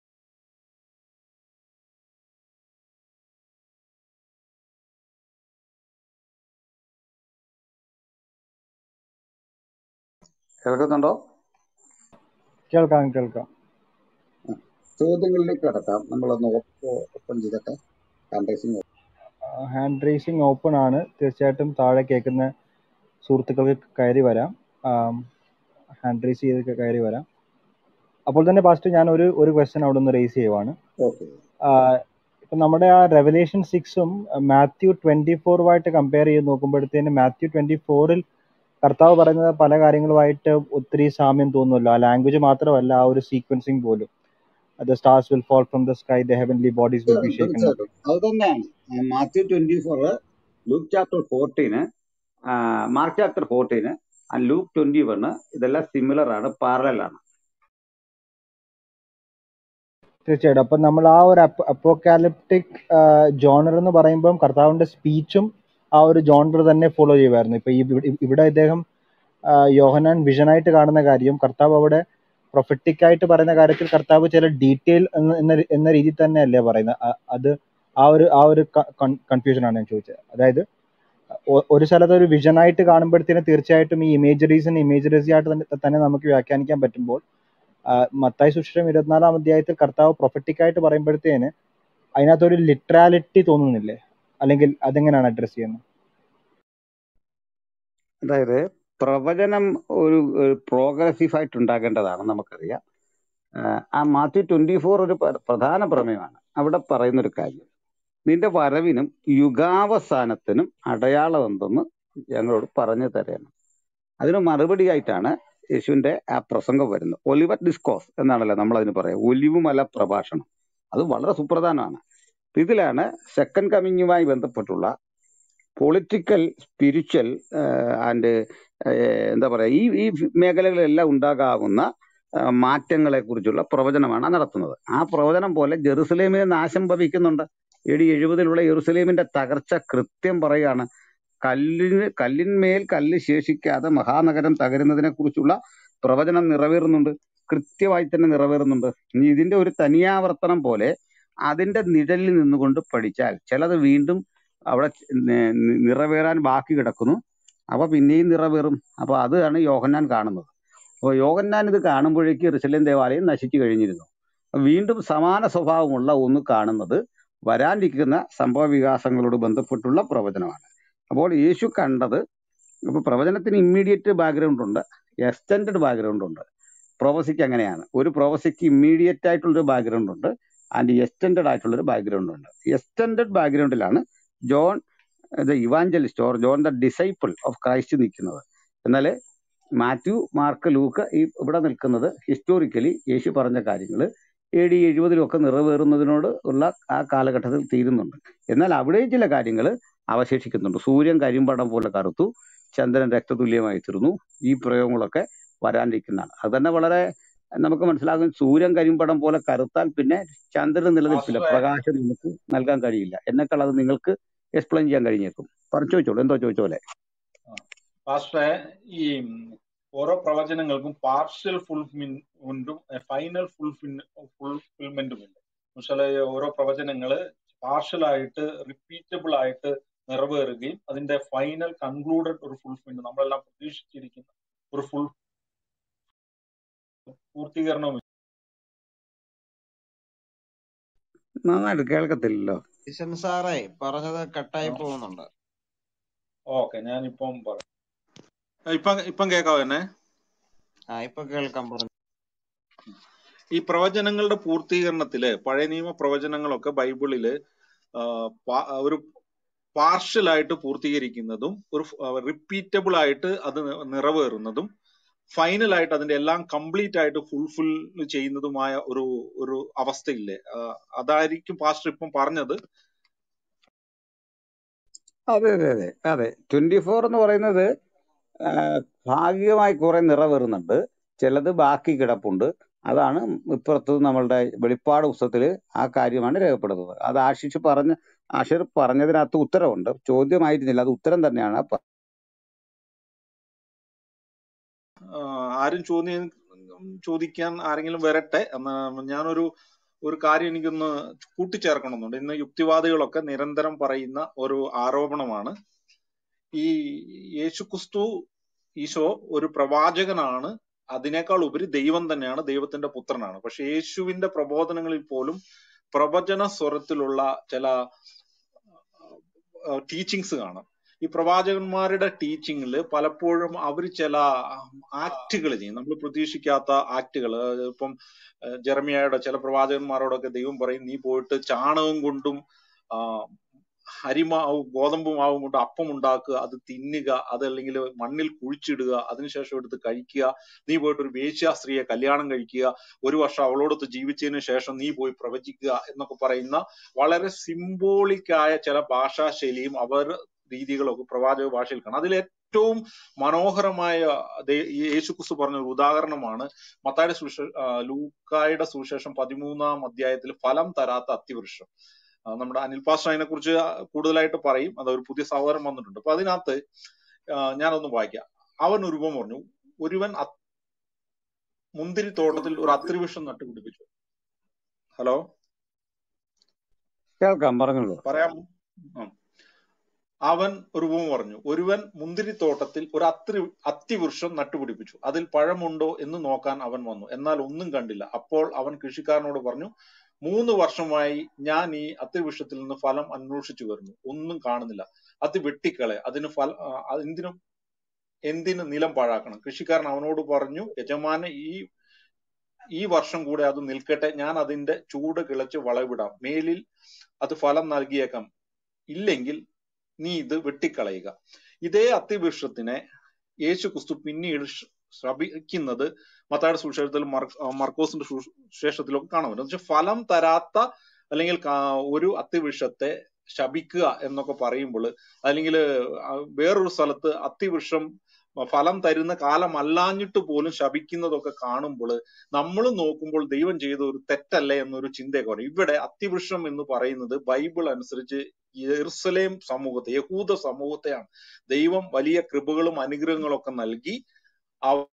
B: കേൾക്കുന്നുണ്ടോ
C: കേൾക്കാം കേൾക്കാം
B: ചോദ്യങ്ങളിലേക്ക് കടക്കാം നമ്മളൊന്ന് ഓപ്പൺ ചെയ്തിട്ട് hand raising
C: hand racing open ആണ് തീർച്ചയായിട്ടും താഴെ കേൾക്കുന്ന സുഹൃത്തുക്കൾക്ക് കയറി വരാം ഹാൻഡ് റേസ് ചെയ്ത് കയറി വരാം അപ്പോൾ തന്നെ പാസ്റ്റ് ഞാൻ ഒരു ഒരു ക്വസ്റ്റ്യൻ അവിടെ നിന്ന് റേസ് ചെയ്യുവാണ്
B: ഓക്കെ
C: ഇപ്പം നമ്മുടെ ആ റെവലേഷൻ സിക്സും മാത്യു ട്വന്റി ഫോറുമായിട്ട് കമ്പയർ ചെയ്ത് നോക്കുമ്പോഴത്തേന് മാത്യു ട്വന്റി ഫോറിൽ കർത്താവ് പറയുന്നത് പല കാര്യങ്ങളുമായിട്ട് ഒത്തിരി സാമ്യം തോന്നുമല്ലോ ആ ലാംഗ്വേജ് മാത്രമല്ല ആ ഒരു സീക്വൻസിങ് പോലും the stars will fall from the sky the heavenly bodies will be shaken
B: തീർച്ചയായിട്ടും അത് തന്നെയാണ് Matthew twenty four Luke chapter fourteen Mark chapter fourteen and Luke twenty one ഇതെല്ലാം സിമിലർ ആണ് പാരലൽ ആണ്
C: തീർച്ചയായിട്ടും അപ്പം നമ്മൾ ആ ഒരു അപ്പോക്കാലിപ്റ്റിക് ജോണർ എന്ന് പറയുമ്പം കർത്താവിന്റെ സ്പീച്ചും ആ ഒരു ജോണർ തന്നെ ഫോളോ ചെയ്യുമായിരുന്നു ഇപ്പൊ ഈ ഇവിടെ ഇവിടെ ഇദ്ദേഹം ആ, യോഹന്നാൻ വിഷനായിട്ട് കാണുന്ന കാര്യം കർത്താവ് അവിടെ പ്രൊഫറ്റിക് ആയിട്ട് പറയുന്ന കാര്യത്തിൽ കർത്താവ് ചില ഡീറ്റെയിൽ എന്ന എന്ന രീ- എന്ന രീതിയിൽ തന്നെയല്ലേ പറയുന്നത് അ- അത് ആ ഒരു ആ ഒരു കൺഫ്യൂഷൻ ആണ് ഞാൻ ചോദിച്ചത് അതായത് ഒ- ഒരു സ്ഥലത്ത് ഒരു വിഷനായിട്ട് കാണുമ്പോഴത്തേന് തീർച്ചയായിട്ടും ഈ ഇമേജറീസിന് ഇമേജറീസ് ആയിട്ട് തന്നെ തന്നെ നമുക്ക് വ്യാഖ്യാനിക്കാൻ പറ്റുമ്പോൾ ആ, മത്തായി സുശ്രം ഇരുപത്തിനാലാം അധ്യായത്തിൽ കർത്താവ് പ്രൊഫറ്റിക് ആയിട്ട് പറയുമ്പോഴത്തേന് അതിനകത്തൊരു ലിറ്ററാലിറ്റി തോന്നുന്നില്ലേ അല്ലെങ്കിൽ അതെങ്ങനെയാണ് അഡ്രസ് ചെയ്യുന്നത്
B: അതായത് പ്രവചനം ഒരു പ്രോഗ്രസീവ് ആയിട്ട് ഉണ്ടാകേണ്ടതാണ് നമുക്കറിയാം ആഹ് ആ മാത്യു ട്വന്റി ഫോർ ഒരു പ്ര- പ്രധാന പ്രമേയമാണ് അവിടെ പറയുന്ന ഒരു കാര്യം നിന്റെ വരവിനും യുഗാവസാനത്തിനും അടയാളം എന്തെന്ന് ഞങ്ങളോട് പറഞ്ഞു തരണം അതിന് മറുപടിയായിട്ടാണ് യേശുവിന്റെ ആ പ്രസംഗം വരുന്നത് ഒലിവറ്റ് ഡിസ്കോസ് എന്നാണല്ലോ നമ്മൾ അതിന് പറയാം ഒലിവുമല പ്രഭാഷണം അത് വളരെ സുപ്രധാനമാണ് ഇതിലാണ് സെക്കൻഡ് കമ്മിങ്ങുമായി ബന്ധപ്പെട്ടുള്ള പൊളിറ്റിക്കൽ സ്പിരിച്വൽ ആൻഡ് എന്താ പറയാ ഈ ഈ മേഖലകളിലെല്ലാം ഉണ്ടാകാവുന്ന മാറ്റങ്ങളെ കുറിച്ചുള്ള പ്രവചനമാണ് നടത്തുന്നത് ആ പ്രവചനം പോലെ ജെറുസലേമിന് നാശം ഭവിക്കുന്നുണ്ട് എ ഡി എഴുപതിലുള്ള ജെറുസലേമിന്റെ തകർച്ച കൃത്യം പറയാണ് കല്ലിന് കല്ലിന്മേൽ കല്ല് ശേഷിക്കാതെ മഹാനഗരം തകരുന്നതിനെ കുറിച്ചുള്ള പ്രവചനം നിറവേറുന്നുണ്ട് കൃത്യമായി തന്നെ നിറവേറുന്നുണ്ട് ഇനി ഇതിന്റെ ഒരു തനിയാവർത്തനം പോലെ അതിന്റെ നിഴലിൽ നിന്നുകൊണ്ട് പഠിച്ചാൽ ചിലത് വീണ്ടും അവിടെ നി- നി- നിറവേറാൻ ബാക്കി കിടക്കുന്നു അവ പിന്നെയും നിറവേറും അപ്പൊ അതാണ് യോഹന്നാൻ കാണുന്നത് അപ്പോൾ യോഹന്നാൻ ഇത് കാണുമ്പോഴേക്ക് റിസലേം ദേവാലയം നശിച്ചു കഴിഞ്ഞിരുന്നു വീണ്ടും സമാന സ്വഭാവമുള്ള ഒന്ന് കാണുന്നത് വരാനിരിക്കുന്ന സംഭവ വികാസങ്ങളോട് ബന്ധപ്പെട്ടുള്ള പ്രവചനമാണ് അപ്പോൾ യേശു കണ്ടത് അപ്പൊ പ്രവചനത്തിന് ഇമ്മീഡിയറ്റ് ബാക്ക്ഗ്രൗണ്ട് ഉണ്ട് എക്സ്റ്റൻഡഡ് ബാക്ക്ഗ്രൗണ്ട് ഉണ്ട് പ്രോവസിക്ക് അങ്ങനെയാണ് ഒരു പ്രോവസിക്ക് ഇമ്മീഡിയറ്റ് ആയിട്ടുള്ളൊരു ബാക്ക്ഗ്രൗണ്ട് ഉണ്ട് ആൻഡ് എക്സ്റ്റൻഡഡ് ആയിട്ടുള്ളൊരു ബാക്ക്ഗ്രൗണ്ട് ഉണ്ട് എക്സ്റ്റൻഡഡ് ബാക്ക്ഗ്രൗണ്ടിലാണ് John the evangelist or John the disciple of Christ നിൽക്കുന്നത് എന്നാൽ മാത്യു മാർക്ക് ലൂക്ക് ഈ ഇവിടെ നിൽക്കുന്നത് ഹിസ്റ്റോറിക്കലി യേശു പറഞ്ഞ കാര്യങ്ങൾ എ ഡി എഴുപതിലൊക്കെ നിറവേറുന്നതിനോട് ഉള്ള ആ കാലഘട്ടത്തിൽ തീരുന്നുണ്ട് എന്നാൽ അവിടെയും ചില കാര്യങ്ങൾ അവശേഷിക്കുന്നുണ്ട് സൂര്യൻ കരിമ്പടം പോലെ കറുത്തു ചന്ദ്രൻ രക്തതുല്യമായി തീർന്നു ഈ പ്രയോഗങ്ങളൊക്കെ വരാനിരിക്കുന്നതാണ് അത് തന്നെ വളരെ നമുക്ക് മനസ്സിലാകും സൂര്യൻ കരിമ്പടം പോലെ കറുത്താൽ പിന്നെ ചന്ദ്രൻ നിലനിൽപ്പില്ല
D: പാസ്റ്ററെ
B: പ്രകാശം നമുക്ക് നൽകാൻ കഴിയില്ല എന്നെക്കാൾ അത് നിങ്ങൾക്ക് എക്സ്പ്ലെയിൻ ചെയ്യാൻ കഴിഞ്ഞേക്കും പറഞ്ഞു ചോദിച്ചോളൂ എന്തോ ചോദിച്ചോലെ
D: ആ, പാസ്റ്ററെ ഈ ഉം, ഓരോ പ്രവചനങ്ങൾക്കും പാർഷ്യൽ ഫുൾഫിൽമെന്റും ഫൈനൽ ഫുൾഫിൽമെന്റും ഉണ്ട് എന്നുവെച്ചാല് ഓരോ പ്രവചനങ്ങള് പാർഷ്യൽ ആയിട്ട് റിപ്പീറ്റബിൾ ആയിട്ട് നിറവേറുകയും അതിന്റെ ഫൈനൽ കൺക്ലൂഡഡ് ഒരു ഫുൾഫിൽമെന്റ് നമ്മളെല്ലാം പ്രതീക്ഷിച്ചിരിക്കുന്ന ഒരു ഫുൾ പൂർത്തീകരണവും
B: നന്നായിട്ട് കേൾക്കത്തില്ലല്ലോ
A: കിഷൻ സാറേ പറഞ്ഞത് കട്ടായി പോകുന്നുണ്ട്
D: ഓക്കെ ഞാനിപ്പം പറയാം ഇപ്പം ഇപ്പം കേൾക്കാവോ എന്നെ
A: ആ ഇപ്പൊ കേൾക്കാൻ പറഞ്ഞു
D: ഈ പ്രവചനങ്ങളുടെ പൂർത്തീകരണത്തില് പഴയ നിയമ പ്രവചനങ്ങളൊക്കെ ബൈബിളില് ആ, പാ- ഒരു പാർഷ്യൽ ആയിട്ട് പൂർത്തീകരിക്കുന്നതും ഒരു റിപ്പീറ്റബിൾ ആയിട്ട് അത് നി- നിറവേറുന്നതും ഫൈനൽ ആയിട്ട് അതിന്റെ എല്ലാം കംപ്ലീറ്റ് ആയിട്ട് ഫുൾഫിൽ ചെയ്യുന്നതുമായ ഒരു ഒരു അവസ്ഥയില്ലേ ആ, അതായിരിക്കും പാസ്റ്റർ ഇപ്പം പറഞ്ഞത്
B: അതെ അതെ അതെ അതെ ട്വന്റി ഫോർ എന്ന് പറയുന്നത് ആ, ഭാഗികമായി കുറെ നിറവേറുന്നുണ്ട് ചിലത് ബാക്കി കിടപ്പുണ്ട് അതാണ് ഇപ്പുറത്ത് നമ്മളുടെ വെളിപ്പാട് പുസ്തകത്തിൽ ആ കാര്യമാണ് രേഖപ്പെടുന്നത് അത് ആശിഷ് പറഞ്ഞ ആഷിർ പറഞ്ഞതിനകത്ത് ഉത്തരവുണ്ട് ചോദ്യമായിരുന്നില്ല അത് ഉത്തരം തന്നെയാണ് പ-
D: ആ, ആരും ചോദ്യം ചോദിക്കാൻ ആരെങ്കിലും വരട്ടെ എന്നാ ഞാനൊരു ഒരു കാര്യം എനിക്കൊന്ന് കൂട്ടിച്ചേർക്കണമെന്നുണ്ട് ഇന്ന് യുക്തിവാദികളൊക്കെ നിരന്തരം പറയുന്ന ഒരു ആരോപണമാണ് ഈ യേശുക്രിസ്തു ഈശോ ഒരു പ്രവാചകനാണ് അതിനേക്കാൾ ഉപരി ദൈവം തന്നെയാണ് ദൈവത്തിന്റെ പുത്രനാണ് പക്ഷെ യേശുവിന്റെ പ്രബോധനങ്ങളിൽ പോലും പ്രവചന സ്വരത്തിലുള്ള ചില ടീച്ചിങ്സ് കാണാം ഈ പ്രവാചകന്മാരുടെ ടീച്ചിങ്ങിൽ പലപ്പോഴും അവർ ചില ആക്ടുകൾ ചെയ്യും നമ്മൾ പ്രതീക്ഷിക്കാത്ത ആക്ടുകൾ ഇപ്പം ഏഹ് ജെറമിയായുടെ ചില പ്രവാചകന്മാരോടൊക്കെ ദൈവം പറയും നീ പോയിട്ട് ചാണകം കൊണ്ടും ആ, അരിമാവും ഗോതമ്പ് മാവും കൊണ്ട് അപ്പം ഉണ്ടാക്കുക അത് തിന്നുക അതല്ലെങ്കിൽ മണ്ണിൽ കുഴിച്ചിടുക അതിനുശേഷം എടുത്ത് കഴിക്കുക നീ പോയിട്ട് ഒരു വേശ്യാസ്ത്രീയെ കല്യാണം കഴിക്കുക ഒരു വർഷം അവളോടൊത്ത് ജീവിച്ചതിന് ശേഷം നീ പോയി പ്രവചിക്കുക എന്നൊക്കെ പറയുന്ന വളരെ സിംബോളിക് ആയ ചില ഭാഷാശൈലിയും അവർ രീതികളൊക്കെ പ്രവാചക ഭാഷയിൽ കാണാം അതിൽ ഏറ്റവും മനോഹരമായ ദേ- ഈ യേശുക്രിസ്തു പറഞ്ഞ ഒരു ഉദാഹരണമാണ് മത്തായുടെ സുവിശേ ആ, ലൂക്കായുടെ സുവിശേഷം പതിമൂന്നാം അധ്യായത്തിൽ ഫലം തരാത്ത അത്തിവൃക്ഷം ആ, നമ്മുടെ അനിൽ പാസ്റ്റർ അതിനെ കുറിച്ച് കൂടുതലായിട്ട് പറയും അത് ഒരു പുതിയ സഹോദരൻ വന്നിട്ടുണ്ട് അപ്പൊ അതിനകത്ത് ആ, ഞാനൊന്ന് വായിക്കാം അവൻ ഒരു ഉപമ പറഞ്ഞു ഒരുവൻ അത്- മുന്തിരിത്തോട്ടത്തിൽ ഒരു അത്തിവൃക്ഷം നട്ടുപിടിപ്പിച്ചു ഹലോ
B: കേൾക്കാം പറഞ്ഞോളൂ
D: പറയാം ആ. അവൻ ഒരു ഉപമ പറഞ്ഞു ഒരുവൻ മുന്തിരിത്തോട്ടത്തിൽ ഒരു അത്തി അത്തിവൃക്ഷം നട്ടുപിടിപ്പിച്ചു അതിൽ പഴമുണ്ടോ എന്ന് നോക്കാൻ അവൻ വന്നു എന്നാൽ ഒന്നും കണ്ടില്ല അപ്പോൾ അവൻ കൃഷിക്കാരനോട് പറഞ്ഞു മൂന്ന് വർഷമായി ഞാൻ ഈ അത്തിവൃക്ഷത്തിൽ നിന്ന് ഫലം അന്വേഷിച്ചു വരുന്നു ഒന്നും കാണുന്നില്ല അത് വെട്ടിക്കളെ അതിന് ഫല ആ, അത് എന്തിനും എന്തിന് നിലം പാഴാക്കണം കൃഷിക്കാരൻ അവനോട് പറഞ്ഞു യജമാനെ ഈ ഈ വർഷം കൂടെ അത് നിൽക്കട്ടെ ഞാൻ അതിന്റെ ചൂട് കിളച്ച് വളവിടാം മേലിൽ അത് ഫലം നൽകിയേക്കാം ഇല്ലെങ്കിൽ നീ ഇത് വെട്ടിക്കളയുക ഇതേ അത്തിവൃക്ഷത്തിനെ യേശു ക്രിസ്തു പിന്നീട് ശ- ശപിക്കുന്നത് മത്തായുടെ സുവിശേഷത്തിലും മർ- ആ, മർക്കോസിന്റെ സുവിശേഷത്തിലൊക്കെ കാണാൻ പറ്റും എന്ന് വെച്ചാൽ ഫലം തരാത്ത അല്ലെങ്കിൽ കാ- ഒരു അത്തിവൃക്ഷത്തെ ശപിക്കുക എന്നൊക്കെ പറയുമ്പോൾ അല്ലെങ്കിൽ വേറൊരു സ്ഥലത്ത് അത്തിവൃക്ഷം ഫലം തരുന്ന കാലമല്ലാഞ്ഞിട്ട് പോലും ശപിക്കുന്നതൊക്കെ കാണുമ്പോൾ നമ്മൾ നോക്കുമ്പോൾ ദൈവം ചെയ്ത ഒരു തെറ്റല്ലേ എന്നൊരു ചിന്തയൊക്കെ പറയും ഇവിടെ അത്തിവൃക്ഷം എന്ന് പറയുന്നത് ബൈബിൾ അനുസരിച്ച് യെറുസലേം സമൂഹത്തെ യഹൂദ സമൂഹത്തെയാണ് ദൈവം വലിയ കൃപകളും അനുഗ്രഹങ്ങളും ഒക്കെ നൽകി അവ-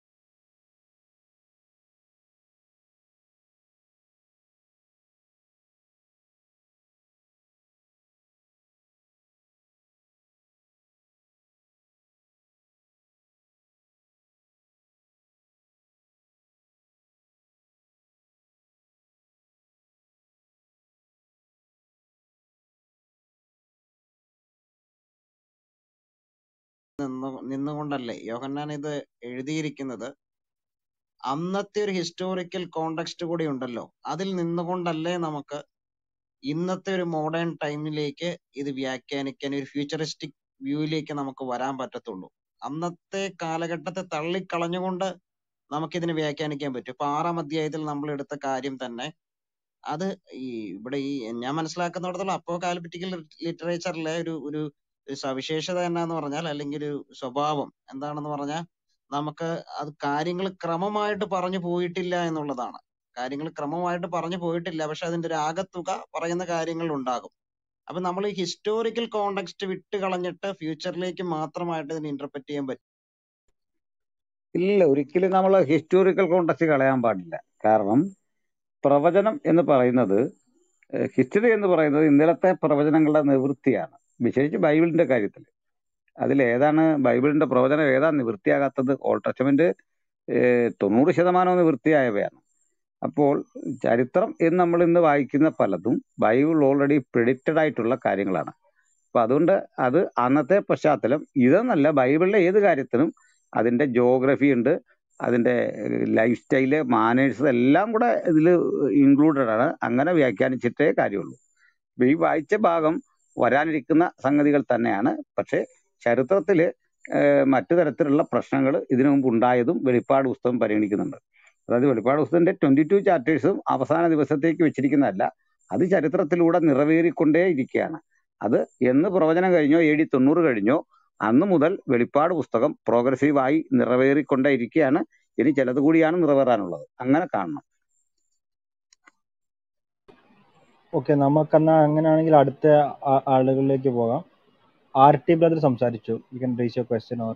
A: നിന്ന് നിന്നുകൊണ്ടല്ലേ യോഹന്നാൻ ഇത് എഴുതിയിരിക്കുന്നത് അന്നത്തെ ഒരു ഹിസ്റ്റോറിക്കൽ കോണ്ടെക്സ്റ്റ് കൂടി ഉണ്ടല്ലോ അതിൽ നിന്നുകൊണ്ടല്ലേ നമുക്ക് ഇന്നത്തെ ഒരു മോഡേൺ ടൈമിലേക്ക് ഇത് വ്യാഖ്യാനിക്കാൻ ഒരു ഫ്യൂച്ചറിസ്റ്റിക് വ്യൂയിലേക്ക് നമുക്ക് വരാൻ പറ്റത്തുള്ളൂ അന്നത്തെ കാലഘട്ടത്തെ തള്ളിക്കളഞ്ഞുകൊണ്ട് നമുക്കിതിനെ വ്യാഖ്യാനിക്കാൻ പറ്റും ഇപ്പൊ ആറാം അധ്യായത്തിൽ നമ്മൾ എടുത്ത കാര്യം തന്നെ അത് ഈ ഇവിടെ ഈ ഞാൻ മനസ്സിലാക്കുന്നിടത്തോളം അപ്പോകാലിപ്റ്റിക്കൽ ലിറ്ററേച്ചറിലെ ഒരു ഒരു ഒരു സവിശേഷത എന്നാന്ന് പറഞ്ഞാൽ അല്ലെങ്കിൽ ഒരു സ്വഭാവം എന്താണെന്ന് പറഞ്ഞാൽ നമുക്ക് അത് കാര്യങ്ങൾ ക്രമമായിട്ട് പറഞ്ഞു പോയിട്ടില്ല എന്നുള്ളതാണ് കാര്യങ്ങൾ ക്രമമായിട്ട് പറഞ്ഞു പോയിട്ടില്ല പക്ഷെ അതിന്റെ ഒരു ആകത്തുക പറയുന്ന കാര്യങ്ങൾ ഉണ്ടാകും അപ്പൊ നമ്മൾ ഈ ഹിസ്റ്റോറിക്കൽ കോണ്ടെക്സ്റ്റ് വിട്ട് കളഞ്ഞിട്ട് ഫ്യൂച്ചറിലേക്ക് മാത്രമായിട്ട് ഇതിനെ ഇന്റർപ്രറ്റ് ചെയ്യാൻ പറ്റും
B: ഇല്ല ഒരിക്കലും നമ്മൾ ഹിസ്റ്റോറിക്കൽ കോണ്ടക്സ്റ്റ് കളയാൻ പാടില്ല കാരണം പ്രവചനം എന്ന് പറയുന്നത് ഹിസ്റ്ററി എന്ന് പറയുന്നത് ഇന്നലത്തെ പ്രവചനങ്ങളുടെ നിവൃത്തിയാണ് വിശേഷിച്ച് ബൈബിളിന്റെ കാര്യത്തിൽ അതിൽ ഏതാണ് ബൈബിളിന്റെ പ്രവചനം ഏതാ നിവൃത്തിയാകാത്തത് ഓൾഡ് ടെസ്റ്റമെന്റ് ഏഹ് തൊണ്ണൂറ് ശതമാനം നിവൃത്തിയായവയാണ് അപ്പോൾ ചരിത്രം എന്ന് നമ്മൾ ഇന്ന് വായിക്കുന്ന പലതും ബൈബിൾ ഓൾറെഡി പ്രിഡിക്റ്റഡ് ആയിട്ടുള്ള കാര്യങ്ങളാണ് അപ്പൊ അതുകൊണ്ട് അത് അന്നത്തെ പശ്ചാത്തലം ഇതെന്നല്ല ബൈബിളിലെ ഏത് കാര്യത്തിനും അതിന്റെ ജോഗ്രഫി ഉണ്ട് അതിന്റെ ലൈഫ് സ്റ്റൈല് മാനേഴ്സ് എല്ലാം കൂടെ ഇതിൽ ഇൻക്ലൂഡഡ് ആണ് അങ്ങനെ വ്യാഖ്യാനിച്ചിട്ടേ കാര്യമുള്ളൂ അപ്പൊ ഈ വായിച്ച ഭാഗം വരാനിരിക്കുന്ന സംഗതികൾ തന്നെയാണ് പക്ഷെ ചരിത്രത്തില് ഏഹ് മറ്റു തരത്തിലുള്ള പ്രശ്നങ്ങൾ ഇതിനു മുമ്പ് ഉണ്ടായതും വെളിപ്പാട് പുസ്തകം പരിഗണിക്കുന്നുണ്ട് അതായത് വെളിപ്പാട് പുസ്തകത്തിന്റെ ട്വന്റി ടു ചാപ്റ്റേഴ്സും അവസാന ദിവസത്തേക്ക് വെച്ചിരിക്കുന്നതല്ല അത് ചരിത്രത്തിലൂടെ നിറവേറിക്കൊണ്ടേ ഇരിക്കുകയാണ് അത് എന്ന് പ്രവചനം കഴിഞ്ഞോ എ ഡി തൊണ്ണൂറ് കഴിഞ്ഞോ അന്ന് മുതൽ വെളിപ്പാട് പുസ്തകം പ്രോഗ്രസീവായി നിറവേറിക്കൊണ്ടേ ഇരിക്കുകയാണ് ഇനി ചിലത് കൂടിയാണ് നിറവേറാനുള്ളത് അങ്ങനെ കാണണം
C: ഓക്കെ നമുക്കെന്നാ അങ്ങനെയാണെങ്കിൽ അടുത്ത ആ- ആളുകളിലേക്ക് പോകാം ആർ ടി ബ്രദർ സംസാരിച്ചു you can raise your question or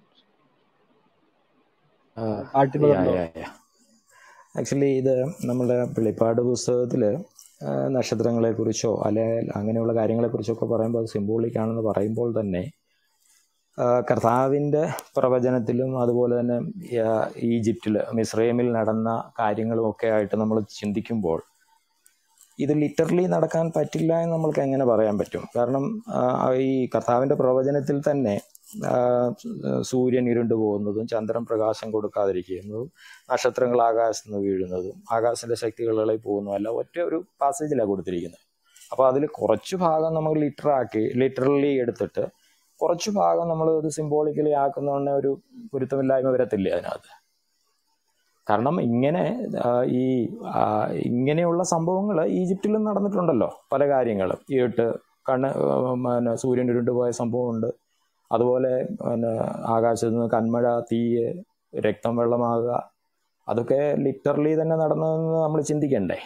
C: R T brother ഉണ്ടോ
E: ആക്ച്വലി ഇത് നമ്മുടെ വെളിപ്പാട് പുസ്തകത്തിൽ നക്ഷത്രങ്ങളെക്കുറിച്ചോ അല്ലെങ്കിൽ അങ്ങനെയുള്ള കാര്യങ്ങളെക്കുറിച്ചൊക്കെ പറയുമ്പോൾ അത് സിംബോളിക് ആണെന്ന് പറയുമ്പോൾ തന്നെ ആ, കർത്താവിൻ്റെ പ്രവചനത്തിലും അതുപോലെ തന്നെ ആ, ഈജിപ്തിൽ മിസ്രൈമിൽ നടന്ന കാര്യങ്ങളും ഒക്കെ ആയിട്ട് നമ്മൾ ചിന്തിക്കുമ്പോൾ ഇത് ലിറ്ററലി നടക്കാൻ പറ്റില്ല എന്ന് നമ്മൾക്ക് എങ്ങനെ പറയാൻ പറ്റും കാരണം ആ, ഈ കർത്താവിൻ്റെ പ്രവചനത്തിൽ തന്നെ ആ, സൂര്യൻ ഇരുണ്ടു പോകുന്നതും ചന്ദ്രൻ പ്രകാശം കൊടുക്കാതിരിക്കുന്നതും നക്ഷത്രങ്ങൾ ആകാശത്ത് നിന്ന് വീഴുന്നതും ആകാശത്തിന്റെ ശക്തികളിൽ പോകുന്നതും എല്ലാം ഒറ്റ ഒരു പാസേജിലാണ് കൊടുത്തിരിക്കുന്നത് അപ്പോൾ അതിൽ കുറച്ച് ഭാഗം നമ്മൾ ലിറ്ററാക്കി ലിറ്ററലി എടുത്തിട്ട് കുറച്ച് ഭാഗം നമ്മൾ ഇത് സിംബോളിക്കലി ആക്കുന്നതുകൊണ്ട് ഒരു പൊരുത്തമില്ലായ്മ വരത്തില്ലേ അതിനകത്ത് കാരണം ഇങ്ങനെ ആ, ഈ ആ, ഇങ്ങനെയുള്ള സംഭവങ്ങൾ ഈജിപ്തിലും നടന്നിട്ടുണ്ടല്ലോ പല കാര്യങ്ങളും ഈട്ട് കണ്ണ് ആ, പിന്നെ സൂര്യൻ ഉരുണ്ടുപോയ സംഭവമുണ്ട് അതുപോലെ പിന്നെ ആകാശത്ത് നിന്ന് കന്മഴ തീയ് രക്തം വെള്ളമാകുക അതൊക്കെ ലിറ്ററലി തന്നെ നടന്നതെന്ന് നമ്മൾ ചിന്തിക്കണ്ടേ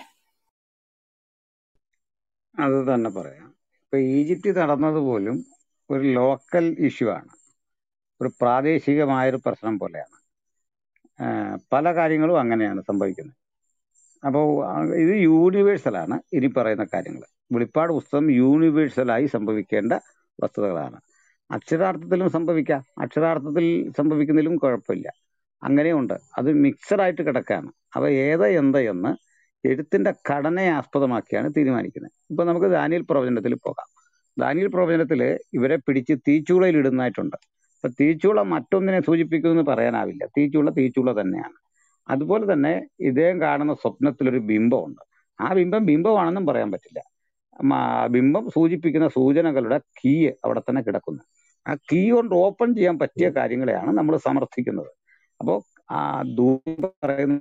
B: അത് തന്നെ പറയാം ഇപ്പൊ ഈജിപ്തിൽ നടന്നത് പോലും ഒരു ലോക്കൽ ഇഷ്യൂ ആണ് ഒരു പ്രാദേശികമായൊരു പ്രശ്നം പോലെയാണ് ആഹ് പല കാര്യങ്ങളും അങ്ങനെയാണ് സംഭവിക്കുന്നത് അപ്പോൾ ഇത് യൂണിവേഴ്സലാണ് ഇനി പറയുന്ന കാര്യങ്ങൾ വെളിപ്പാട് പുസ്തകം യൂണിവേഴ്സലായി സംഭവിക്കേണ്ട വസ്തുതകളാണ് അക്ഷരാർത്ഥത്തിലും സംഭവിക്കാം അക്ഷരാർത്ഥത്തിൽ സംഭവിക്കുന്നതിലും കുഴപ്പമില്ല അങ്ങനെയുണ്ട് അത് മിക്സഡ് ആയിട്ട് കിടക്കാണ് അവ ഏത് എന്ത് എന്ന് എഴുത്തിന്റെ ഘടനയെ ആസ്പദമാക്കിയാണ് തീരുമാനിക്കുന്നത് ഇപ്പൊ നമുക്ക് ദാനിയൽ പ്രവചനത്തിൽ പോകാം ദാനിയൽ പ്രവചനത്തിൽ ഇവരെ പിടിച്ച് തീച്ചൂളയിൽ ഇടുന്നതായിട്ടുണ്ട് അപ്പൊ തീച്ചൂള മറ്റൊന്നിനെ സൂചിപ്പിക്കുമെന്ന് പറയാനാവില്ല തീച്ചൂള തീച്ചൂള തന്നെയാണ് അതുപോലെ തന്നെ ഇദ്ദേഹം കാണുന്ന സ്വപ്നത്തിലൊരു ബിംബമുണ്ട് ആ ബിംബം ബിംബമാണെന്നും പറയാൻ പറ്റില്ല മ- ബിംബം സൂചിപ്പിക്കുന്ന സൂചനകളുടെ കീ അവിടെ തന്നെ കിടക്കുന്നു ആ കീ കൊണ്ട് ഓപ്പൺ ചെയ്യാൻ പറ്റിയ കാര്യങ്ങളെയാണ് നമ്മൾ സമർത്ഥിക്കുന്നത് അപ്പോൾ ആ ദൂരം പറയുന്ന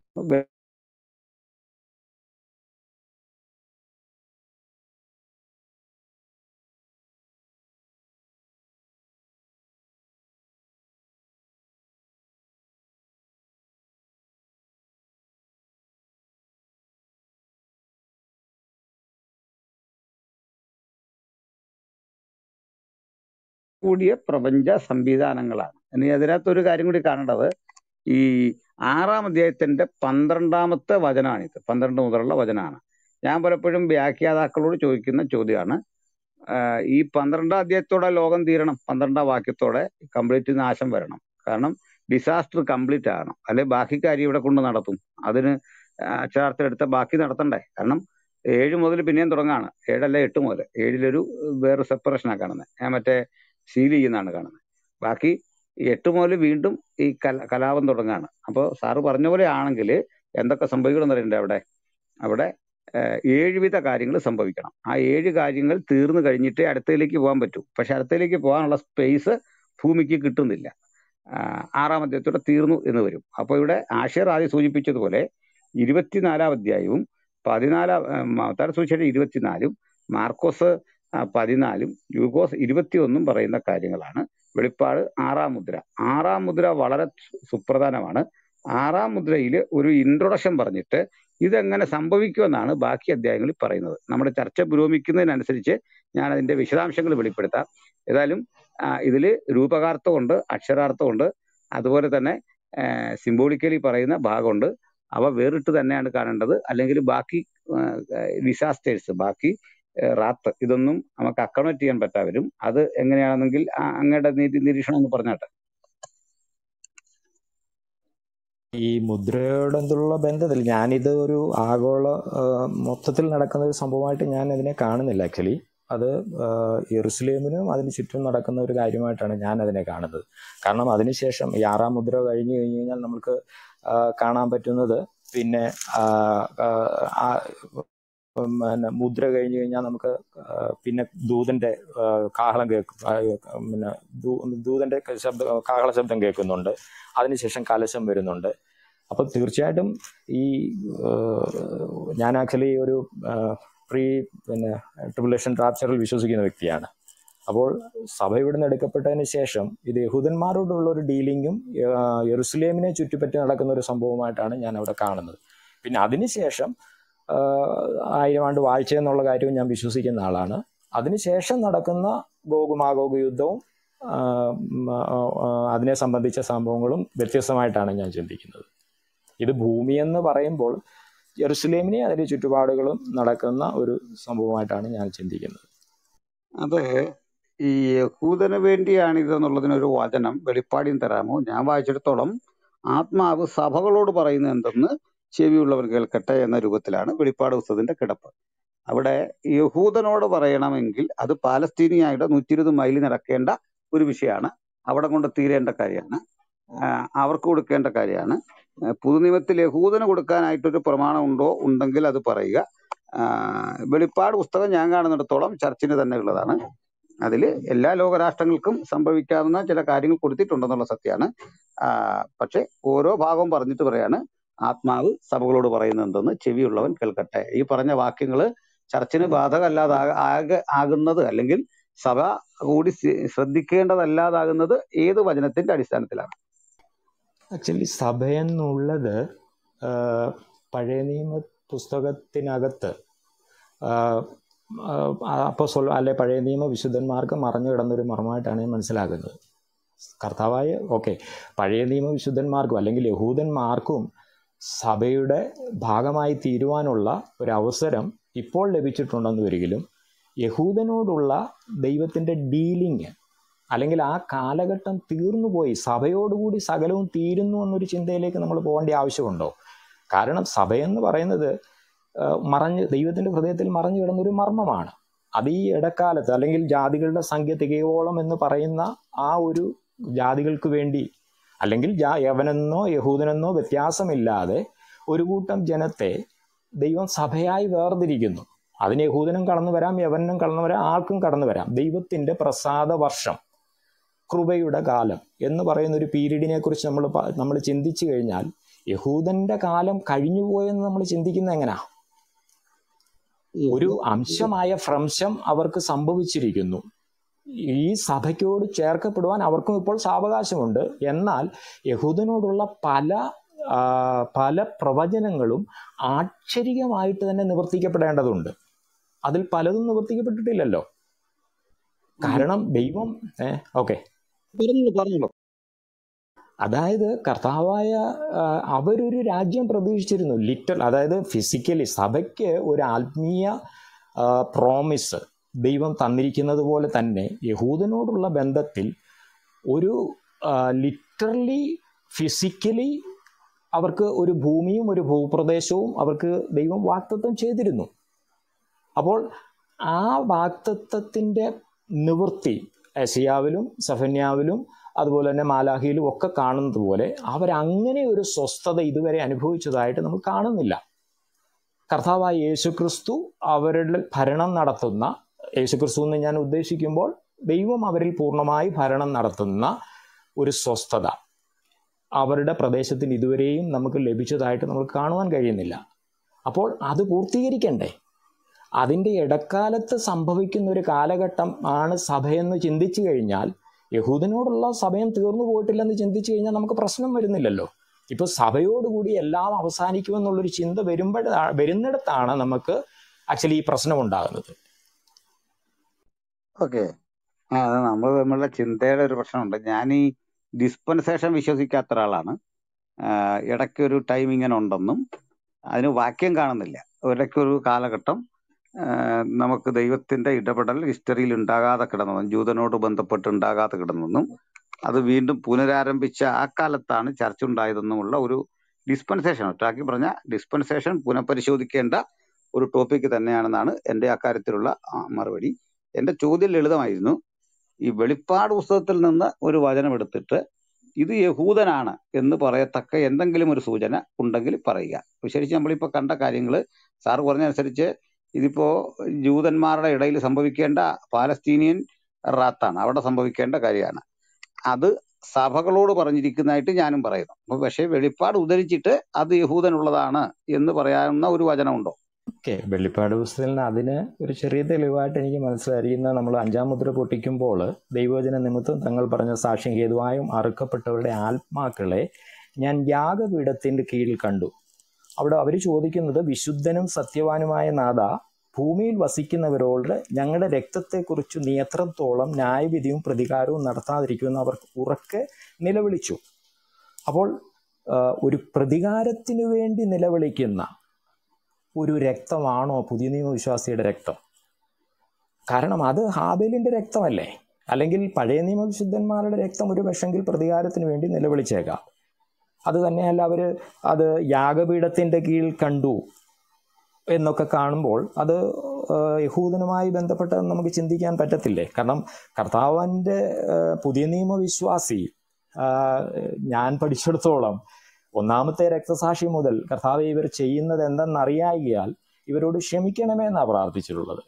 B: കൂടിയ പ്രപഞ്ച സംവിധാനങ്ങളാണ് ഇനി അതിനകത്ത് ഒരു കാര്യം കൂടി കാണേണ്ടത് ഈ ആറാം അധ്യായത്തിന്റെ പന്ത്രണ്ടാമത്തെ വചനമാണിത് പന്ത്രണ്ട് മുതലുള്ള വചനമാണ് ഞാൻ പലപ്പോഴും വ്യാഖ്യാതാക്കളോട് ചോദിക്കുന്ന ചോദ്യമാണ് ആഹ് ഈ പന്ത്രണ്ടാം അധ്യായത്തോടെ ലോകം തീരണം പന്ത്രണ്ടാം വാക്യത്തോടെ കംപ്ലീറ്റ് നാശം വരണം കാരണം ഡിസാസ്റ്റർ കംപ്ലീറ്റ് ആകണം അല്ലെ ബാക്കി കാര്യം ഇവിടെ കൊണ്ട് നടത്തും അതിന് അക്ഷരാർത്ഥം എടുത്ത ബാക്കി നടത്തണ്ടേ കാരണം ഏഴ് മുതൽ പിന്നെയും തുടങ്ങാണ് ഏഴല്ല എട്ട് മുതൽ ഏഴിലൊരു വേറെ സെപ്പറേഷനാണ് കാണുന്നത് ഞാൻ മറ്റേ സീൽ ചെയ്യുന്നതാണ് കാണുന്നത് ബാക്കി ഈ എട്ട് മുതൽ വീണ്ടും ഈ കല കലാപം തുടങ്ങാണ് അപ്പോൾ സാറ് പറഞ്ഞ പോലെ ആണെങ്കിൽ എന്തൊക്കെ സംഭവിക്കണം അറിയണ്ടേ അവിടെ അവിടെ ഏഹ്, ഏഴുവിധ കാര്യങ്ങൾ സംഭവിക്കണം ആ ഏഴ് കാര്യങ്ങൾ തീർന്നു കഴിഞ്ഞിട്ടേ അടുത്തതിലേക്ക് പോകാൻ പറ്റൂ പക്ഷെ അടുത്തതിലേക്ക് പോകാനുള്ള സ്പേസ് ഭൂമിക്ക് കിട്ടുന്നില്ല ആഹ് ആറാം അധ്യായത്തോടെ തീർന്നു എന്ന് വരും അപ്പോൾ ഇവിടെ ആഷിർ ആദ്യം സൂചിപ്പിച്ചതുപോലെ ഇരുപത്തിനാലാം അധ്യായവും പതിനാലാം മത്താട് സുവിശേഷം ഇരുപത്തിനാലും മാർക്കോസ് ആ, പതിനാലും യൂഗോസ് ഇരുപത്തിയൊന്നും പറയുന്ന കാര്യങ്ങളാണ് വെളിപ്പാട് ആറാം മുദ്ര ആറാം മുദ്ര വളരെ സു- സുപ്രധാനമാണ് ആറാം മുദ്രയിൽ ഒരു ഇൻട്രൊഡക്ഷൻ പറഞ്ഞിട്ട് ഇതെങ്ങനെ സംഭവിക്കുമെന്നാണ് ബാക്കി അധ്യായങ്ങളിൽ പറയുന്നത് നമ്മുടെ ചർച്ച പുരോഗമിക്കുന്നതിനനുസരിച്ച് ഞാൻ അതിന്റെ വിശദാംശങ്ങൾ വെളിപ്പെടുത്താം ഏതായാലും ആ, ഇതില് രൂപകാർത്ഥമുണ്ട് അക്ഷരാർത്ഥമുണ്ട് അതുപോലെ തന്നെ സിംബോളിക്കലി പറയുന്ന ഭാഗമുണ്ട് അവ വേറിട്ട് തന്നെയാണ് കാണേണ്ടത് അല്ലെങ്കിൽ ബാക്കി ഡിസാസ്റ്റേഴ്സ് ബാക്കി ആ, റാത്ത് ഇതൊന്നും നമുക്ക് അക്കോമഡേറ്റ് ചെയ്യാൻ പറ്റാവരും അത് എങ്ങനെയാണെന്നെങ്കിൽ ആ, അങ്ങയുടെ നീതി നിരീക്ഷണം എന്ന് പറഞ്ഞാട്ടെ
E: ഈ മുദ്രയോടൊന്നുള്ള ബന്ധത്തിൽ ഞാനിത് ഒരു ആഗോള ആ, മൊത്തത്തിൽ നടക്കുന്ന ഒരു സംഭവമായിട്ട് ഞാൻ ഇതിനെ കാണുന്നില്ല ആക്ച്വലി അത് ആ, യെറുസലേമിനും അതിന് ചുറ്റും നടക്കുന്ന ഒരു കാര്യമായിട്ടാണ് ഞാൻ അതിനെ കാണുന്നത് കാരണം അതിനുശേഷം ഈ ആറാം മുദ്ര കഴിഞ്ഞു കഴിഞ്ഞു കഴിഞ്ഞാൽ നമുക്ക് ആ, കാണാൻ പറ്റുന്നത് പിന്നെ ആ, ആ, ആ, ഉം, പിന്നെ മുദ്ര കഴിഞ്ഞു കഴിഞ്ഞാൽ നമുക്ക് ആ, പിന്നെ ദൂതന്റെ ആ, കാഹളം കേൾക്കും ആ, പിന്നെ ദൂ- ദൂതന്റെ ശബ്ദ കാഹള ശബ്ദം കേൾക്കുന്നുണ്ട് അതിനുശേഷം കലശം വരുന്നുണ്ട് അപ്പം തീർച്ചയായിട്ടും ഈ ആ, ഞാൻ ആക്ച്വലി ഒരു പ്രീ പിന്നെ ട്രിബുലേഷൻ റാപ്ചറിൽ വിശ്വസിക്കുന്ന വ്യക്തിയാണ് അപ്പോൾ സഭ ഇവിടുന്ന് എടുക്കപ്പെട്ടതിന് ശേഷം ഇത് യഹൂദന്മാരോടുള്ള ഒരു ഡീലിങ്ങും യെറുസലേമിനെ ചുറ്റിപ്പറ്റി നടക്കുന്ന ഒരു സംഭവമായിട്ടാണ് ഞാൻ അവിടെ കാണുന്നത് പിന്നെ അതിനുശേഷം ആഹ് ആയിരം ആണ്ട് വാഴ്ച എന്നുള്ള കാര്യവും ഞാൻ വിശ്വസിക്കുന്ന ആളാണ് അതിനുശേഷം നടക്കുന്ന ഗോകുമാഗോഗ് യുദ്ധവും ആഹ് ഉം, ആഹ് ആഹ് അതിനെ സംബന്ധിച്ച സംഭവങ്ങളും വ്യത്യസ്തമായിട്ടാണ് ഞാൻ ചിന്തിക്കുന്നത് ഇത് ഭൂമി എന്ന് പറയുമ്പോൾ ജെറുസലേമിനെ അതിന്റെ ചുറ്റുപാടുകളും നടക്കുന്ന ഒരു സംഭവമായിട്ടാണ് ഞാൻ ചിന്തിക്കുന്നത്
B: അത് ഈ യഹൂദന് വേണ്ടിയാണ് ഇതെന്നുള്ളതിനൊരു വചനം വെളിപ്പാടിയും തരാമോ ഞാൻ വായിച്ചിടത്തോളം ആത്മാവ് സഭകളോട് പറയുന്നത് എന്തെന്ന് ചെവിയുള്ളവർ കേൾക്കട്ടെ എന്ന രൂപത്തിലാണ് വെളിപ്പാട് പുസ്തകത്തിന്റെ കിടപ്പ് അവിടെ യഹൂദനോട് പറയണമെങ്കിൽ അത് പാലസ്തീനിയായുടെ നൂറ്റി ഇരുപത് മൈൽ നടക്കേണ്ട ഒരു വിഷയമാണ് അവിടെ കൊണ്ട് തീരേണ്ട കാര്യമാണ് ആഹ് അവർക്ക് കൊടുക്കേണ്ട കാര്യമാണ് ആഹ് പുതുനിയമത്തിൽ യഹൂദന് കൊടുക്കാനായിട്ടൊരു പ്രമാണം ഉണ്ടോ ഉണ്ടെങ്കിൽ അത് പറയുക ആഹ് വെളിപ്പാട് പുസ്തകം ഞാൻ കാണുന്നിടത്തോളം ചർച്ചിന് തന്നെ ഉള്ളതാണ് അതിൽ എല്ലാ ലോകരാഷ്ട്രങ്ങൾക്കും സംഭവിക്കാവുന്ന ചില കാര്യങ്ങൾ കൊടുത്തിട്ടുണ്ടെന്നുള്ള സത്യമാണ് ആഹ് പക്ഷെ ഓരോ ഭാഗവും പറഞ്ഞിട്ട് പറയാണ് ആത്മാവ് സഭകളോട് പറയുന്നത് എന്തെന്ന് ചെവിയുള്ളവൻ കേൾക്കട്ടെ ഈ പറഞ്ഞ വാക്യങ്ങൾ ചർച്ചിന് ബാധകമല്ലാതെ ആകെ ആകുന്നത് അല്ലെങ്കിൽ സഭ കൂടി സി- ശ്രദ്ധിക്കേണ്ടതല്ലാതാകുന്നത് ഏത് വചനത്തിന്റെ അടിസ്ഥാനത്തിലാണ്
E: ആക്ച്വലി സഭയെന്നുള്ളത് ആ, പഴയ നിയമ പുസ്തകത്തിനകത്ത് അപ്പോൾ സ്വ അല്ലെ പഴയ നിയമ വിശുദ്ധന്മാർക്ക് മറഞ്ഞു കിടന്നൊരു മർമ്മമായിട്ടാണ് ഞാൻ മനസ്സിലാക്കുന്നത് കർത്താവായ ഓക്കെ പഴയ നിയമ വിശുദ്ധന്മാർക്കും അല്ലെങ്കിൽ യഹൂദന്മാർക്കും സഭയുടെ ഭാഗമായി തീരുവാനുള്ള ഒരു അവസരം ഇപ്പോൾ ലഭിച്ചിട്ടുണ്ടെന്ന് വരികിലും യഹൂദനോടുള്ള ദൈവത്തിൻ്റെ ഡീലിങ് അല്ലെങ്കിൽ ആ കാലഘട്ടം തീർന്നുപോയി സഭയോടുകൂടി സകലവും തീരുന്നു എന്നൊരു ചിന്തയിലേക്ക് നമ്മൾ പോകേണ്ട ആവശ്യമുണ്ടോ കാരണം സഭയെന്ന് പറയുന്നത് ആ, മറഞ്ഞ് ദൈവത്തിൻ്റെ ഹൃദയത്തിൽ മറഞ്ഞു കിടന്നൊരു മർമ്മമാണ് അത് ഈ ഇടക്കാലത്ത് അല്ലെങ്കിൽ ജാതികളുടെ സംഖ്യ തികയോളം എന്ന് പറയുന്ന ആ ഒരു ജാതികൾക്ക് വേണ്ടി അല്ലെങ്കിൽ ജാ യവനെന്നോ യഹൂദനെന്നോ വ്യത്യാസമില്ലാതെ ഒരു കൂട്ടം ജനത്തെ ദൈവം സഭയായി വേർതിരിക്കുന്നു അതിന് യഹൂദനും കടന്നു വരാം യവനും കടന്നു വരാം ആർക്കും കടന്നു വരാം ദൈവത്തിൻ്റെ പ്രസാദ വർഷം കൃപയുടെ കാലം എന്ന് പറയുന്ന ഒരു പീരീഡിനെ കുറിച്ച് നമ്മൾ നമ്മൾ ചിന്തിച്ചു കഴിഞ്ഞാൽ യഹൂദന്റെ കാലം കഴിഞ്ഞുപോയെന്ന് നമ്മൾ ചിന്തിക്കുന്നത് എങ്ങനാ ഒരു അംശമായ ഭ്രംശം അവർക്ക് സംഭവിച്ചിരിക്കുന്നു ഈ സഭയ്ക്കോട് ചേർക്കപ്പെടുവാൻ അവർക്കും ഇപ്പോൾ സാവകാശമുണ്ട് എന്നാൽ യഹൂദനോടുള്ള പല ആ, പല പ്രവചനങ്ങളും ആക്ഷരികമായിട്ട് തന്നെ നിവർത്തിക്കപ്പെടേണ്ടതുണ്ട് അതിൽ പലതും നിവർത്തിക്കപ്പെട്ടിട്ടില്ലല്ലോ കാരണം ദൈവം ഏ ഓക്കെ
B: പറഞ്ഞോളൂ പറഞ്ഞോളൂ
E: അതായത് കർത്താവായ ആ, അവരൊരു രാജ്യം പ്രതീക്ഷിച്ചിരുന്നു ലിറ്റർ അതായത് ഫിസിക്കലി സഭയ്ക്ക് ഒരു ആത്മീയ പ്രോമിസ് ദൈവം തന്നിരിക്കുന്നത് പോലെ തന്നെ യഹൂദനോടുള്ള ബന്ധത്തിൽ ഒരു ലിറ്ററലി ഫിസിക്കലി അവർക്ക് ഒരു ഭൂമിയും ഒരു ഭൂപ്രദേശവും അവർക്ക് ദൈവം വാക്തത്വം ചെയ്തിരുന്നു അപ്പോൾ ആ വാക്തത്വത്തിൻ്റെ നിവൃത്തി എസിയാവിലും സഫന്യാവിലും അതുപോലെ തന്നെ മാലാഹിയിലും ഒക്കെ കാണുന്നത് പോലെ അവരങ്ങനെ ഒരു സ്വസ്ഥത ഇതുവരെ അനുഭവിച്ചതായിട്ട് നമ്മൾ കാണുന്നില്ല കർത്താവായ യേശുക്രിസ്തു അവരുടെ ഭരണം നടത്തുന്ന യേശുക്രിസ്തു എന്ന് ഞാൻ ഉദ്ദേശിക്കുമ്പോൾ ദൈവം അവരിൽ പൂർണ്ണമായി ഭരണം നടത്തുന്ന ഒരു സ്വസ്ഥത അവരുടെ പ്രദേശത്തിന് ഇതുവരെയും നമുക്ക് ലഭിച്ചതായിട്ട് നമുക്ക് കാണുവാൻ കഴിയുന്നില്ല അപ്പോൾ അത് പൂർത്തീകരിക്കണ്ടേ അതിൻ്റെ ഇടക്കാലത്ത് സംഭവിക്കുന്ന ഒരു കാലഘട്ടം ആണ് സഭയെന്ന് ചിന്തിച്ചു കഴിഞ്ഞാൽ യഹൂദനോടുള്ള സഭയം തീർന്നു പോയിട്ടില്ലെന്ന് ചിന്തിച്ചു കഴിഞ്ഞാൽ നമുക്ക് പ്രശ്നം വരുന്നില്ലല്ലോ ഇപ്പൊ സഭയോടുകൂടി എല്ലാം അവസാനിക്കുമെന്നുള്ളൊരു ചിന്ത വരുമ്പോഴാ വരുന്നിടത്താണ് നമുക്ക് ആക്ച്വലി ഈ പ്രശ്നം ഉണ്ടാകുന്നത്
B: ഓക്കെ ആ അത് നമ്മൾ തമ്മിലുള്ള ചിന്തയുടെ ഒരു പ്രശ്നമുണ്ട് ഞാൻ ഈ ഡിസ്പെൻസേഷൻ വിശ്വസിക്കാത്ത ഒരാളാണ് ആഹ് ഇടയ്ക്ക് ഒരു ടൈം ഇങ്ങനെ ഉണ്ടെന്നും അതിന് വാക്യം കാണുന്നില്ല ഇടയ്ക്കൊരു കാലഘട്ടം ആഹ് നമുക്ക് ദൈവത്തിന്റെ ഇടപെടൽ ഹിസ്റ്ററിയിൽ ഉണ്ടാകാതെ കിടന്നതും ജൂതനോട് ബന്ധപ്പെട്ട് ഉണ്ടാകാതെ കിടന്നെന്നും അത് വീണ്ടും പുനരാരംഭിച്ച ആ കാലത്താണ് ചർച്ച ഉണ്ടായതെന്നുമുള്ള ഒരു ഡിസ്പെൻസേഷൻ ഒറ്റാക്കി പറഞ്ഞ ഡിസ്പെൻസേഷൻ പുനഃപരിശോധിക്കേണ്ട ഒരു ടോപ്പിക് തന്നെയാണെന്നാണ് എൻ്റെ അക്കാര്യത്തിലുള്ള ആ, മറുപടി എൻ്റെ ചോദ്യം ലളിതമായിരുന്നു ഈ വെളിപ്പാട് പുസ്തകത്തിൽ നിന്ന് ഒരു വചനം എടുത്തിട്ട് ഇത് യഹൂദനാണ് എന്ന് പറയത്തക്ക എന്തെങ്കിലും ഒരു സൂചന ഉണ്ടെങ്കിൽ പറയുക വിശേഷിച്ച് നമ്മളിപ്പോ കണ്ട കാര്യങ്ങൾ സാറ് പറഞ്ഞതനുസരിച്ച് ഇതിപ്പോ ജൂതന്മാരുടെ ഇടയിൽ സംഭവിക്കേണ്ട പാലസ്തീനിയൻ റാത്താണ് അവിടെ സംഭവിക്കേണ്ട കാര്യമാണ് അത് സഭകളോട് പറഞ്ഞിരിക്കുന്നതായിട്ട് ഞാനും പറയുന്നു അപ്പൊ പക്ഷേ വെളിപ്പാട് ഉദ്ധരിച്ചിട്ട് അത് യഹൂദനുള്ളതാണ് എന്ന് പറയാവുന്ന ഒരു വചനമുണ്ടോ
E: ഓക്കെ വെളിപ്പാട് പുസ്തകത്തിൽ നിന്ന് അതിന് ഒരു ചെറിയ തെളിവായിട്ട് എനിക്ക് മനസ്സിലായിരിക്കുന്ന നമ്മൾ അഞ്ചാം മുദ്ര പൊട്ടിക്കുമ്പോൾ ദൈവവചന നിമിത്തം തങ്ങൾ പറഞ്ഞ സാക്ഷ്യം ഹേതുവായും അറുക്കപ്പെട്ടവരുടെ ആത്മാക്കളെ ഞാൻ യാഗപീഠത്തിൻ്റെ കീഴിൽ കണ്ടു അവിടെ അവർ ചോദിക്കുന്നത് വിശുദ്ധനും സത്യവാനുമായ നാഥ ഭൂമിയിൽ വസിക്കുന്നവരോട് ഞങ്ങളുടെ രക്തത്തെക്കുറിച്ച് നീ എത്രത്തോളം ന്യായവിധിയും പ്രതികാരവും നടത്താതിരിക്കുമെന്ന് അവർ ഉറക്കെ നിലവിളിച്ചു അപ്പോൾ ആ, ഒരു പ്രതികാരത്തിനു വേണ്ടി നിലവിളിക്കുന്ന ഒരു രക്തമാണോ പുതിയ നിയമവിശ്വാസിയുടെ രക്തം കാരണം അത് ഹാബേലിന്റെ രക്തമല്ലേ അല്ലെങ്കിൽ പഴയ നിയമവിശുദ്ധന്മാരുടെ രക്തം ഒരു പക്ഷെങ്കിൽ പ്രതികാരത്തിന് വേണ്ടി നിലവിളിച്ചേക്കാം അത് തന്നെയല്ല അവർ അത് യാഗപീഠത്തിൻ്റെ കീഴിൽ കണ്ടു എന്നൊക്കെ കാണുമ്പോൾ അത് ഏഹ്, യഹൂദനുമായി ബന്ധപ്പെട്ട് നമുക്ക് ചിന്തിക്കാൻ പറ്റത്തില്ലേ കാരണം കർത്താവിൻ്റെ ഏഹ്, പുതിയ നിയമവിശ്വാസി ആഹ്, ഞാൻ പഠിച്ചിടത്തോളം ഒന്നാമത്തെ രക്തസാക്ഷി മുതൽ കർത്താവ് ഇവർ ചെയ്യുന്നത് എന്തെന്നറിയായികയാൽ ഇവരോട് ക്ഷമിക്കണമേ എന്നാണ് പ്രാർത്ഥിച്ചിട്ടുള്ളത്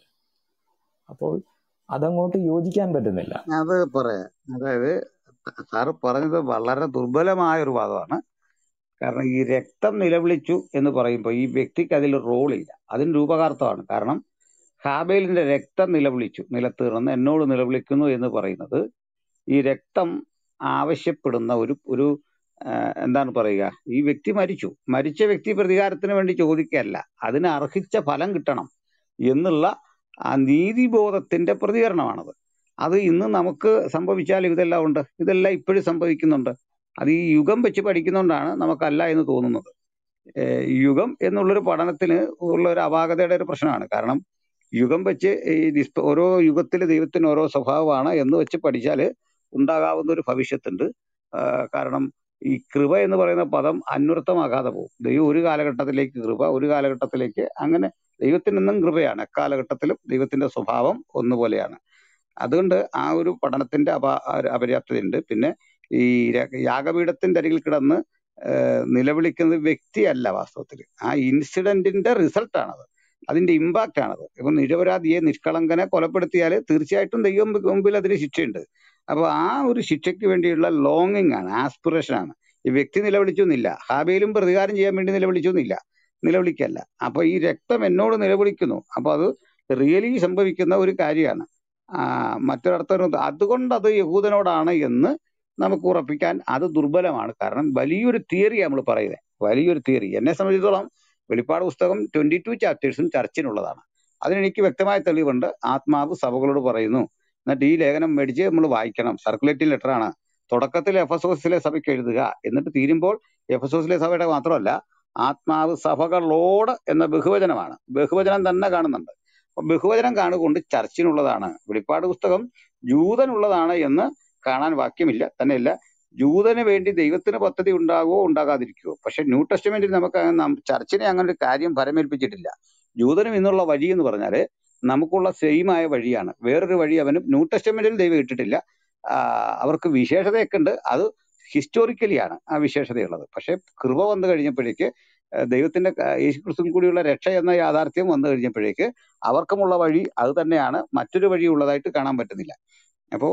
E: അപ്പോൾ അതങ്ങോട്ട് യോജിക്കാൻ പറ്റുന്നില്ല
B: അത് പറയാം അതായത് സാറ് പറഞ്ഞത് വളരെ ദുർബലമായ ഒരു വാദമാണ് കാരണം ഈ രക്തം നിലവിളിച്ചു എന്ന് പറയുമ്പോൾ ഈ വ്യക്തിക്ക് അതിൽ റോളില്ല അതിന് രൂപകാർത്ഥമാണ് കാരണം ഹാബേലിന്റെ രക്തം നിലവിളിച്ചു നിലത്തീർന്ന് എന്നോട് നിലവിളിക്കുന്നു എന്ന് പറയുന്നത് ഈ രക്തം ആവശ്യപ്പെടുന്ന ഒരു ഒരു ആ, എന്താണ് പറയുക ഈ വ്യക്തി മരിച്ചു മരിച്ച വ്യക്തി പ്രതികാരത്തിന് വേണ്ടി ചോദിക്കുകയല്ല അതിന് അർഹിച്ച ഫലം കിട്ടണം എന്നുള്ള ആ നീതിബോധത്തിന്റെ പ്രതികരണമാണത് അത് ഇന്ന് നമുക്ക് സംഭവിച്ചാൽ ഇതെല്ലാം ഉണ്ട് ഇതെല്ലാം ഇപ്പോഴും സംഭവിക്കുന്നുണ്ട് അത് ഈ യുഗം വെച്ച് പഠിക്കുന്നതുകൊണ്ടാണ് നമുക്കല്ല എന്ന് തോന്നുന്നത് ഏഹ് യുഗം എന്നുള്ളൊരു പഠനത്തിന് ഉള്ള ഒരു അപാകതയുടെ ഒരു പ്രശ്നമാണ് കാരണം യുഗം വെച്ച് ഈ ഡിസ്പ- ഓരോ യുഗത്തിൽ ദൈവത്തിന് ഓരോ സ്വഭാവമാണ് എന്ന് വെച്ച് പഠിച്ചാൽ ഉണ്ടാകാവുന്ന ഒരു ഭവിഷ്യത്തുണ്ട് ആഹ് കാരണം ഈ കൃപ എന്ന് പറയുന്ന പദം അന്വർത്ഥമാകാതെ പോകും ദൈവം ഒരു കാലഘട്ടത്തിലേക്ക് കൃപ ഒരു കാലഘട്ടത്തിലേക്ക് അങ്ങനെ ദൈവത്തിന് ഇന്നും കൃപയാണ് എക്കാലഘട്ടത്തിലും ദൈവത്തിന്റെ സ്വഭാവം ഒന്നുപോലെയാണ് അതുകൊണ്ട് ആ ഒരു പഠനത്തിന്റെ അപാ ഒരു അപര്യാപ്തതയുണ്ട് പിന്നെ ഈ ര- യാഗപീഠത്തിന്റെ അരികിൽ കിടന്ന് ഏഹ് നിലവിളിക്കുന്നത് വ്യക്തിയല്ല വാസ്തവത്തിൽ ആ ഇൻസിഡന്റിന്റെ റിസൾട്ടാണത് അതിന്റെ ഇമ്പാക്റ്റ് ആണത് ഇപ്പൊ നിരപരാധിയെ നിഷ്കളങ്കനെ കൊലപ്പെടുത്തിയാൽ തീർച്ചയായിട്ടും ദൈവം മുമ്പിൽ അതിന് ശിക്ഷയുണ്ട് അപ്പൊ ആ ഒരു ശിക്ഷയ്ക്ക് വേണ്ടിയുള്ള ലോങ്ങിങ് ആണ് ആസ്പിറേഷൻ ആണ് ഈ വ്യക്തി നിലവിളിച്ചു എന്നില്ല ഹാബേലും പ്രതികാരം ചെയ്യാൻ വേണ്ടി നിലവിളിച്ചു എന്നില്ല നിലവിളിക്കല്ല അപ്പൊ ഈ രക്തം എന്നോട് നിലവിളിക്കുന്നു അപ്പൊ അത് റിയലി സംഭവിക്കുന്ന ഒരു കാര്യമാണ് ആ മറ്റൊരർത്ഥം അതുകൊണ്ട് അത് യഹൂദനോടാണ് എന്ന് നമുക്ക് ഉറപ്പിക്കാൻ അത് ദുർബലമാണ് കാരണം വലിയൊരു തിയറിയാണ് നമ്മൾ പറയുന്നത് വലിയൊരു തിയറി എന്നെ സംബന്ധിച്ചിടത്തോളം വെളിപ്പാട് പുസ്തകം ട്വന്റി ടു ചാപ്റ്റേഴ്സും ചർച്ചിനുള്ളതാണ് അതിനെനിക്ക് വ്യക്തമായ തെളിവുണ്ട് ആത്മാവ് സഭകളോട് പറയുന്നു എന്നിട്ട് ഈ ലേഖനം മേടിച്ച് നമ്മൾ വായിക്കണം സർക്കുലേറ്റിംഗ് ലെറ്ററാണ് തുടക്കത്തിൽ എഫസോസിലെ സഭയ്ക്ക് എഴുതുക എന്നിട്ട് തീരുമ്പോൾ എഫസോസിലെ സഭയുടെ മാത്രമല്ല ആത്മാവ് സഭകളോട് എന്ന ബഹുവചനമാണ് ബഹുവചനം തന്നെ കാണുന്നുണ്ട് അപ്പൊ ബഹുവചനം കാണുകൊണ്ട് ചർച്ചിനുള്ളതാണ് വെളിപ്പാട് പുസ്തകം ജൂതനുള്ളതാണ് എന്ന് കാണാൻ വാക്യമില്ല തന്നെയല്ല ജൂതന് വേണ്ടി ദൈവത്തിന് പദ്ധതി ഉണ്ടാകുമോ ഉണ്ടാകാതിരിക്കുമോ പക്ഷെ ന്യൂ ടെസ്റ്റ്മെന്റിൽ നമുക്ക് അങ്ങനെ നം- ചർച്ചിനെ അങ്ങനെ ഒരു കാര്യം ഫലമേൽപ്പിച്ചിട്ടില്ല ജൂതനും ഇന്നുള്ള വഴി എന്ന് പറഞ്ഞാല് നമുക്കുള്ള സെയിം ആയ വഴിയാണ് വേറൊരു വഴി അവനും ന്യൂ ടെസ്റ്റ്മെന്റിൽ ദൈവം ഇട്ടിട്ടില്ല ആ, അവർക്ക് വിശേഷതയൊക്കെ ഉണ്ട് അത് ഹിസ്റ്റോറിക്കലിയാണ് ആ വിശേഷതയുള്ളത് പക്ഷെ കൃപ വന്നു കഴിഞ്ഞപ്പോഴേക്ക് ആ, ദൈവത്തിന്റെ ക- യേശുക്രിസ്തുവിൽ കൂടിയുള്ള രക്ഷ എന്ന യാഥാർത്ഥ്യം വന്നു കഴിഞ്ഞപ്പോഴേക്ക് അവർക്കുമുള്ള വഴി അത് തന്നെയാണ് മറ്റൊരു വഴി ഉള്ളതായിട്ട് കാണാൻ പറ്റുന്നില്ല അപ്പോ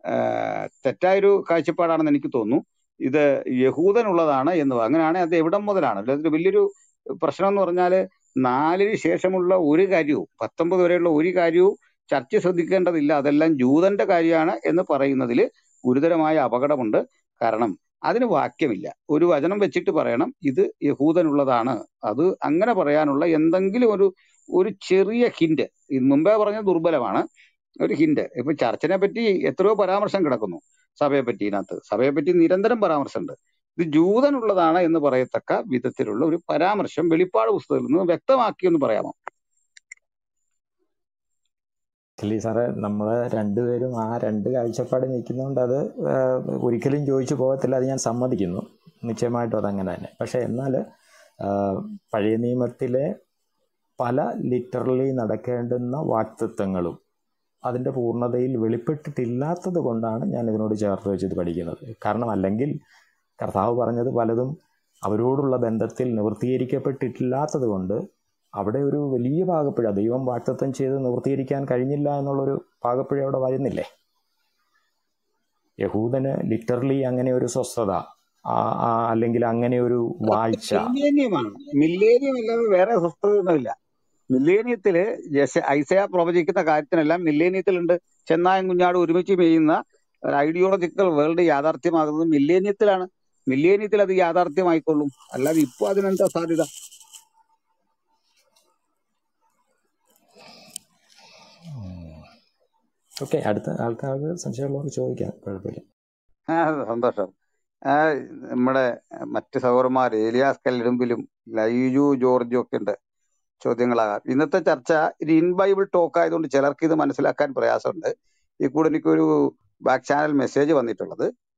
B: ആഹ് തെറ്റായൊരു കാഴ്ചപ്പാടാണെന്ന് എനിക്ക് തോന്നുന്നു ഇത് യഹൂദനുള്ളതാണ് എന്ന് പറ- അങ്ങനെയാണെങ്കിൽ അത് എവിടം മുതലാണ് അതിൽ വലിയൊരു പ്രശ്നം എന്ന് പറഞ്ഞാല് നാലിന് ശേഷമുള്ള ഒരു കാര്യവും പത്തൊമ്പത് വരെയുള്ള ഒരു കാര്യവും ചർച്ച ശ്രദ്ധിക്കേണ്ടതില്ല അതെല്ലാം ജൂതന്റെ കാര്യമാണ് എന്ന് പറയുന്നതിൽ ഗുരുതരമായ അപകടമുണ്ട് കാരണം അതിന് വാക്യമില്ല ഒരു വചനം വെച്ചിട്ട് പറയണം ഇത് യഹൂദനുള്ളതാണ് അത് അങ്ങനെ പറയാനുള്ള എന്തെങ്കിലും ഒരു ഒരു ചെറിയ ഹിന്റ് മുമ്പേ പറഞ്ഞ ദുർബലമാണ് ഒരു ഹിന്റ് ഇപ്പൊ ചർച്ചിനെ പറ്റി എത്രയോ പരാമർശം കിടക്കുന്നു സഭയെ പറ്റി ഇതിനകത്ത് സഭയെ പറ്റി നിരന്തരം പരാമർശമുണ്ട് ഇത് ജൂതനുള്ളതാണ് എന്ന് പറയത്തക്ക വിധത്തിലുള്ള ഒരു പരാമർശം വെളിപ്പാട് പുസ്തകത്തിൽ നിന്ന് വ്യക്തമാക്കി എന്ന് പറയാമോ
E: ആക്ച്വലി സാറേ നമ്മൾ രണ്ടുപേരും ആ രണ്ട് കാഴ്ചപ്പാട് നിൽക്കുന്നതുകൊണ്ട് അത് ആഹ്, ഒരിക്കലും ചോദിച്ചു പോകത്തില്ല അത് ഞാൻ സമ്മതിക്കുന്നു നിശ്ചയമായിട്ടും അതങ്ങനെ തന്നെ പക്ഷേ എന്നാൽ ആഹ്, പഴയ നിയമത്തിലെ പല ലിറ്ററലി നടക്കേണ്ടുന്ന വാക്തത്വങ്ങളും അതിൻ്റെ പൂർണ്ണതയിൽ വെളിപ്പെട്ടിട്ടില്ലാത്തത് കൊണ്ടാണ് ഞാൻ ഇതിനോട് ചേർത്ത് വെച്ചിട്ട് പഠിക്കുന്നത് കാരണം അല്ലെങ്കിൽ കർത്താവ് പറഞ്ഞത് പലതും അവരോടുള്ള ബന്ധത്തിൽ നിവൃത്തീകരിക്കപ്പെട്ടിട്ടില്ലാത്തത് കൊണ്ട് അവിടെ ഒരു വലിയ പാകപ്പിഴ ദൈവം വാക്തത്വം ചെയ്ത് നിവൃത്തീകരിക്കാൻ കഴിഞ്ഞില്ല എന്നുള്ളൊരു പാകപ്പിഴ അവിടെ വരുന്നില്ലേ യഹൂദന് ലിറ്ററലി അങ്ങനെ ഒരു സ്വസ്ഥത ആ, ആ, അല്ലെങ്കിൽ അങ്ങനെ ഒരു വാഴ്ച
B: മില്ലേനിയമാണ് മില്ലേനിയം അല്ലാതെ വേറെ സ്വസ്ഥതയൊന്നുമില്ല മില്ലേനിയത്തില് ജസ- ഐസയ പ്രവചിക്കുന്ന കാര്യത്തിനെല്ലാം മില്ലേനിയത്തിലുണ്ട് ചെന്നായും കുഞ്ഞാടും ഒരുമിച്ച് മേയുന്ന ഒരു ഐഡിയോളജിക്കൽ വേൾഡ് യാഥാർത്ഥ്യമാകുന്നത് മില്ലേനിയത്തിലാണ് മില്ലേനിയത്തിൽ അത് യാഥാർത്ഥ്യമായിക്കൊള്ളും അല്ലാതെ ഇപ്പൊ അതിനെന്താ സാധ്യത
E: ഓക്കെ അടുത്ത ആൾക്കാർക്ക് സംശയമുള്ളവർക്ക് ചോദിക്കാം കുഴപ്പമില്ല
B: ആ, സന്തോഷം ആ, നമ്മുടെ മറ്റ് സഹോദരന്മാർ ഏലിയാസ് കല്ലിടുമ്പിലും ലൈജു ജോർജും ഒക്കെ ഉണ്ട് ചോദ്യങ്ങളാകാം ഇന്നത്തെ ചർച്ച ഒരു ഇൻ ബൈബിൾ ടോക്ക് ആയതുകൊണ്ട് ചിലർക്ക് ഇത് മനസ്സിലാക്കാൻ പ്രയാസമുണ്ട് ഈ കൂടെ എനിക്കൊരു ബാക്ക് ചാനൽ മെസ്സേജ് വന്നിട്ടുള്ളത്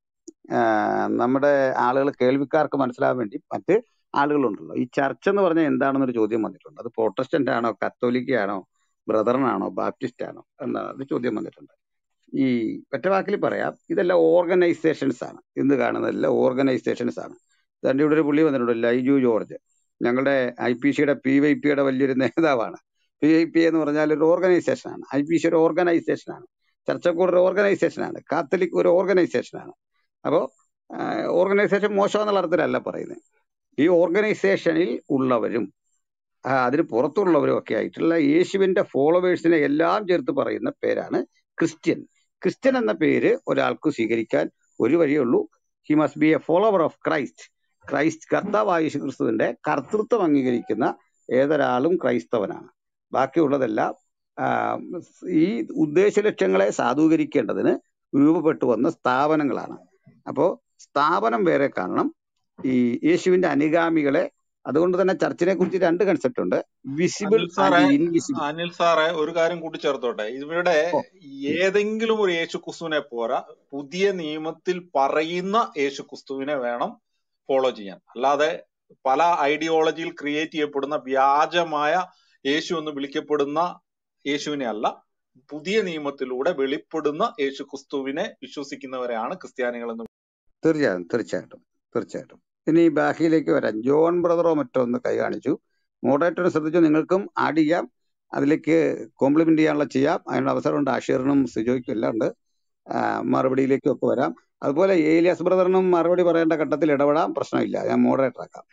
B: ആ, നമ്മുടെ ആളുകൾ കേൾവിക്കാർക്ക് മനസ്സിലാവാൻ വേണ്ടി മറ്റ് ആളുകളുണ്ടല്ലോ ഈ ചർച്ച് എന്ന് പറഞ്ഞാൽ എന്താണെന്നൊരു ചോദ്യം വന്നിട്ടുണ്ട് അത് പ്രൊട്ടസ്റ്റന്റ് ആണോ കത്തോലിക്ക ആണോ ബ്രദറിനാണോ ബാപ്റ്റിസ്റ്റ് ആണോ എന്ന ഒരു ചോദ്യം വന്നിട്ടുണ്ട് ഈ ഒറ്റ വാക്കിൽ പറയാം ഇതെല്ലാം ഓർഗനൈസേഷൻസ് ആണ് ഇന്ന് കാണുന്നതെല്ലാം ഓർഗനൈസേഷൻസ് ആണ് തന്റെ ഇവിടെ ഒരു പുള്ളി വന്നിട്ടുണ്ട് ലൈജു ജോർജ് ഞങ്ങളുടെ ഐ പി സിയുടെ പി വൈ പിയുടെ വലിയൊരു നേതാവാണ് പി ഐ പി എന്ന് പറഞ്ഞാൽ ഒരു ഓർഗനൈസേഷൻ ആണ് ഐ പി സി ഒരു ഓർഗനൈസേഷൻ ആണ് ചർച്ചക്കൂട് ഒരു ഓർഗനൈസേഷൻ ആണ് കാത്തലിക് ഒരു ഓർഗനൈസേഷൻ ആണ് അപ്പോൾ ഓർഗനൈസേഷൻ മോശം എന്നുള്ള അർത്ഥത്തിലല്ല പറയുന്നത് ഈ ഓർഗനൈസേഷനിൽ ഉള്ളവരും ആ, അതിന് പുറത്തുള്ളവരും ഒക്കെ ആയിട്ടുള്ള യേശുവിന്റെ ഫോളോവേഴ്സിനെ എല്ലാം ചേർത്ത് പറയുന്ന പേരാണ് ക്രിസ്ത്യൻ ക്രിസ്ത്യൻ എന്ന പേര് ഒരാൾക്ക് സ്വീകരിക്കാൻ ഒരു വഴിയേ ഉള്ളൂ he must be a follower of Christ Christ കർത്താവായ യേശു ക്രിസ്തുവിന്റെ കർത്തൃത്വം അംഗീകരിക്കുന്ന ഏതൊരാളും ക്രൈസ്തവനാണ് ബാക്കിയുള്ളതെല്ലാം ആ, ഈ ഉദ്ദേശ ലക്ഷ്യങ്ങളെ സാധൂകരിക്കേണ്ടതിന് രൂപപ്പെട്ടു വന്ന സ്ഥാപനങ്ങളാണ് അപ്പോ സ്ഥാപനം വേറെ കാണണം ഈ യേശുവിന്റെ അനുഗാമികളെ അതുകൊണ്ട് തന്നെ ചർച്ചിനെ കുറിച്ച് രണ്ട് കൺസെപ്റ്റ് ഉണ്ട് വിസിബിൾ
D: അനിൽ സാറേ
B: ആൻഡ് ഇൻവിസിബിൾ
D: അനിൽ സാറേ ഒരു കാര്യം കൂട്ടിച്ചേർത്തോട്ടെ ഇവിടെ
B: ഓ
D: ഏതെങ്കിലും ഒരു യേശു ക്രിസ്തുവിനെ പോരാ പുതിയ നിയമത്തിൽ പറയുന്ന യേശു ക്രിസ്തുവിനെ വേണം ഫോളോ ചെയ്യാൻ അല്ലാതെ പല ഐഡിയോളജിയിൽ ക്രിയേറ്റ് ചെയ്യപ്പെടുന്ന വ്യാജമായ യേശു എന്ന് വിളിക്കപ്പെടുന്ന യേശുവിനെ അല്ല പുതിയ നിയമത്തിലൂടെ വെളിപ്പെടുന്ന യേശു ക്രിസ്തുവിനെ വിശ്വസിക്കുന്നവരെയാണ് ക്രിസ്ത്യാനികൾ എന്ന്
B: തീർച്ചയായും തീർച്ചയായിട്ടും തീർച്ചയായിട്ടും ഇനി ബാക്കിയിലേക്ക് വരാം ജോൺ ബ്രദറോ മറ്റോ ഒന്ന് കൈ കാണിച്ചു മോഡറേറ്ററിനെ ശ്രദ്ധിച്ചു നിങ്ങൾക്കും ആഡ് ചെയ്യാം അതിലേക്ക് കോംപ്ലിമെന്റ് ചെയ്യാനുള്ള ചെയ്യാം അതിനുള്ള അവസരമുണ്ട് ആഷിറിനും സിജോയ്ക്കും എല്ലാം ഉണ്ട് ആ, മറുപടിയിലേക്കും ഒക്കെ വരാം അതുപോലെ ഏലിയാസ് ബ്രദറിനും മറുപടി പറയേണ്ട ഘട്ടത്തിൽ ഇടപെടാം പ്രശ്നമില്ല ഞാൻ മോഡറേറ്റർ ആക്കാം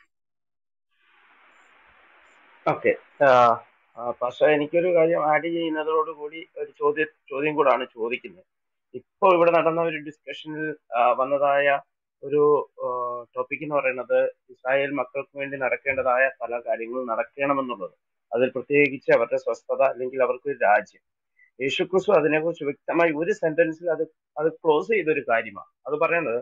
F: ഓക്കെ പക്ഷെ എനിക്കൊരു കാര്യം ആഡ് ചെയ്യുന്നതോടുകൂടി ഒരു ചോദ്യം ചോദ്യം കൂടാണ് ചോദിക്കുന്നത് ഇപ്പോൾ ഇവിടെ നടന്ന ഒരു ഡിസ്കഷനിൽ വന്നതായ ഒരു ടോപ്പിക് എന്ന് പറയുന്നത് ഇസ്രായേൽ മക്കൾക്ക് വേണ്ടി നടക്കേണ്ടതായ പല കാര്യങ്ങളും നടക്കണമെന്നുള്ളത് അതിൽ പ്രത്യേകിച്ച് അവരുടെ സ്വസ്ഥത അല്ലെങ്കിൽ അവർക്ക് ഒരു രാജ്യം യേശുക്രിസ്തു അതിനെക്കുറിച്ച് വ്യക്തമായി ഒരു സെന്റൻസിൽ അത് അത് ക്ലോസ് ചെയ്ത ഒരു കാര്യമാണ് അത് പറയുന്നത്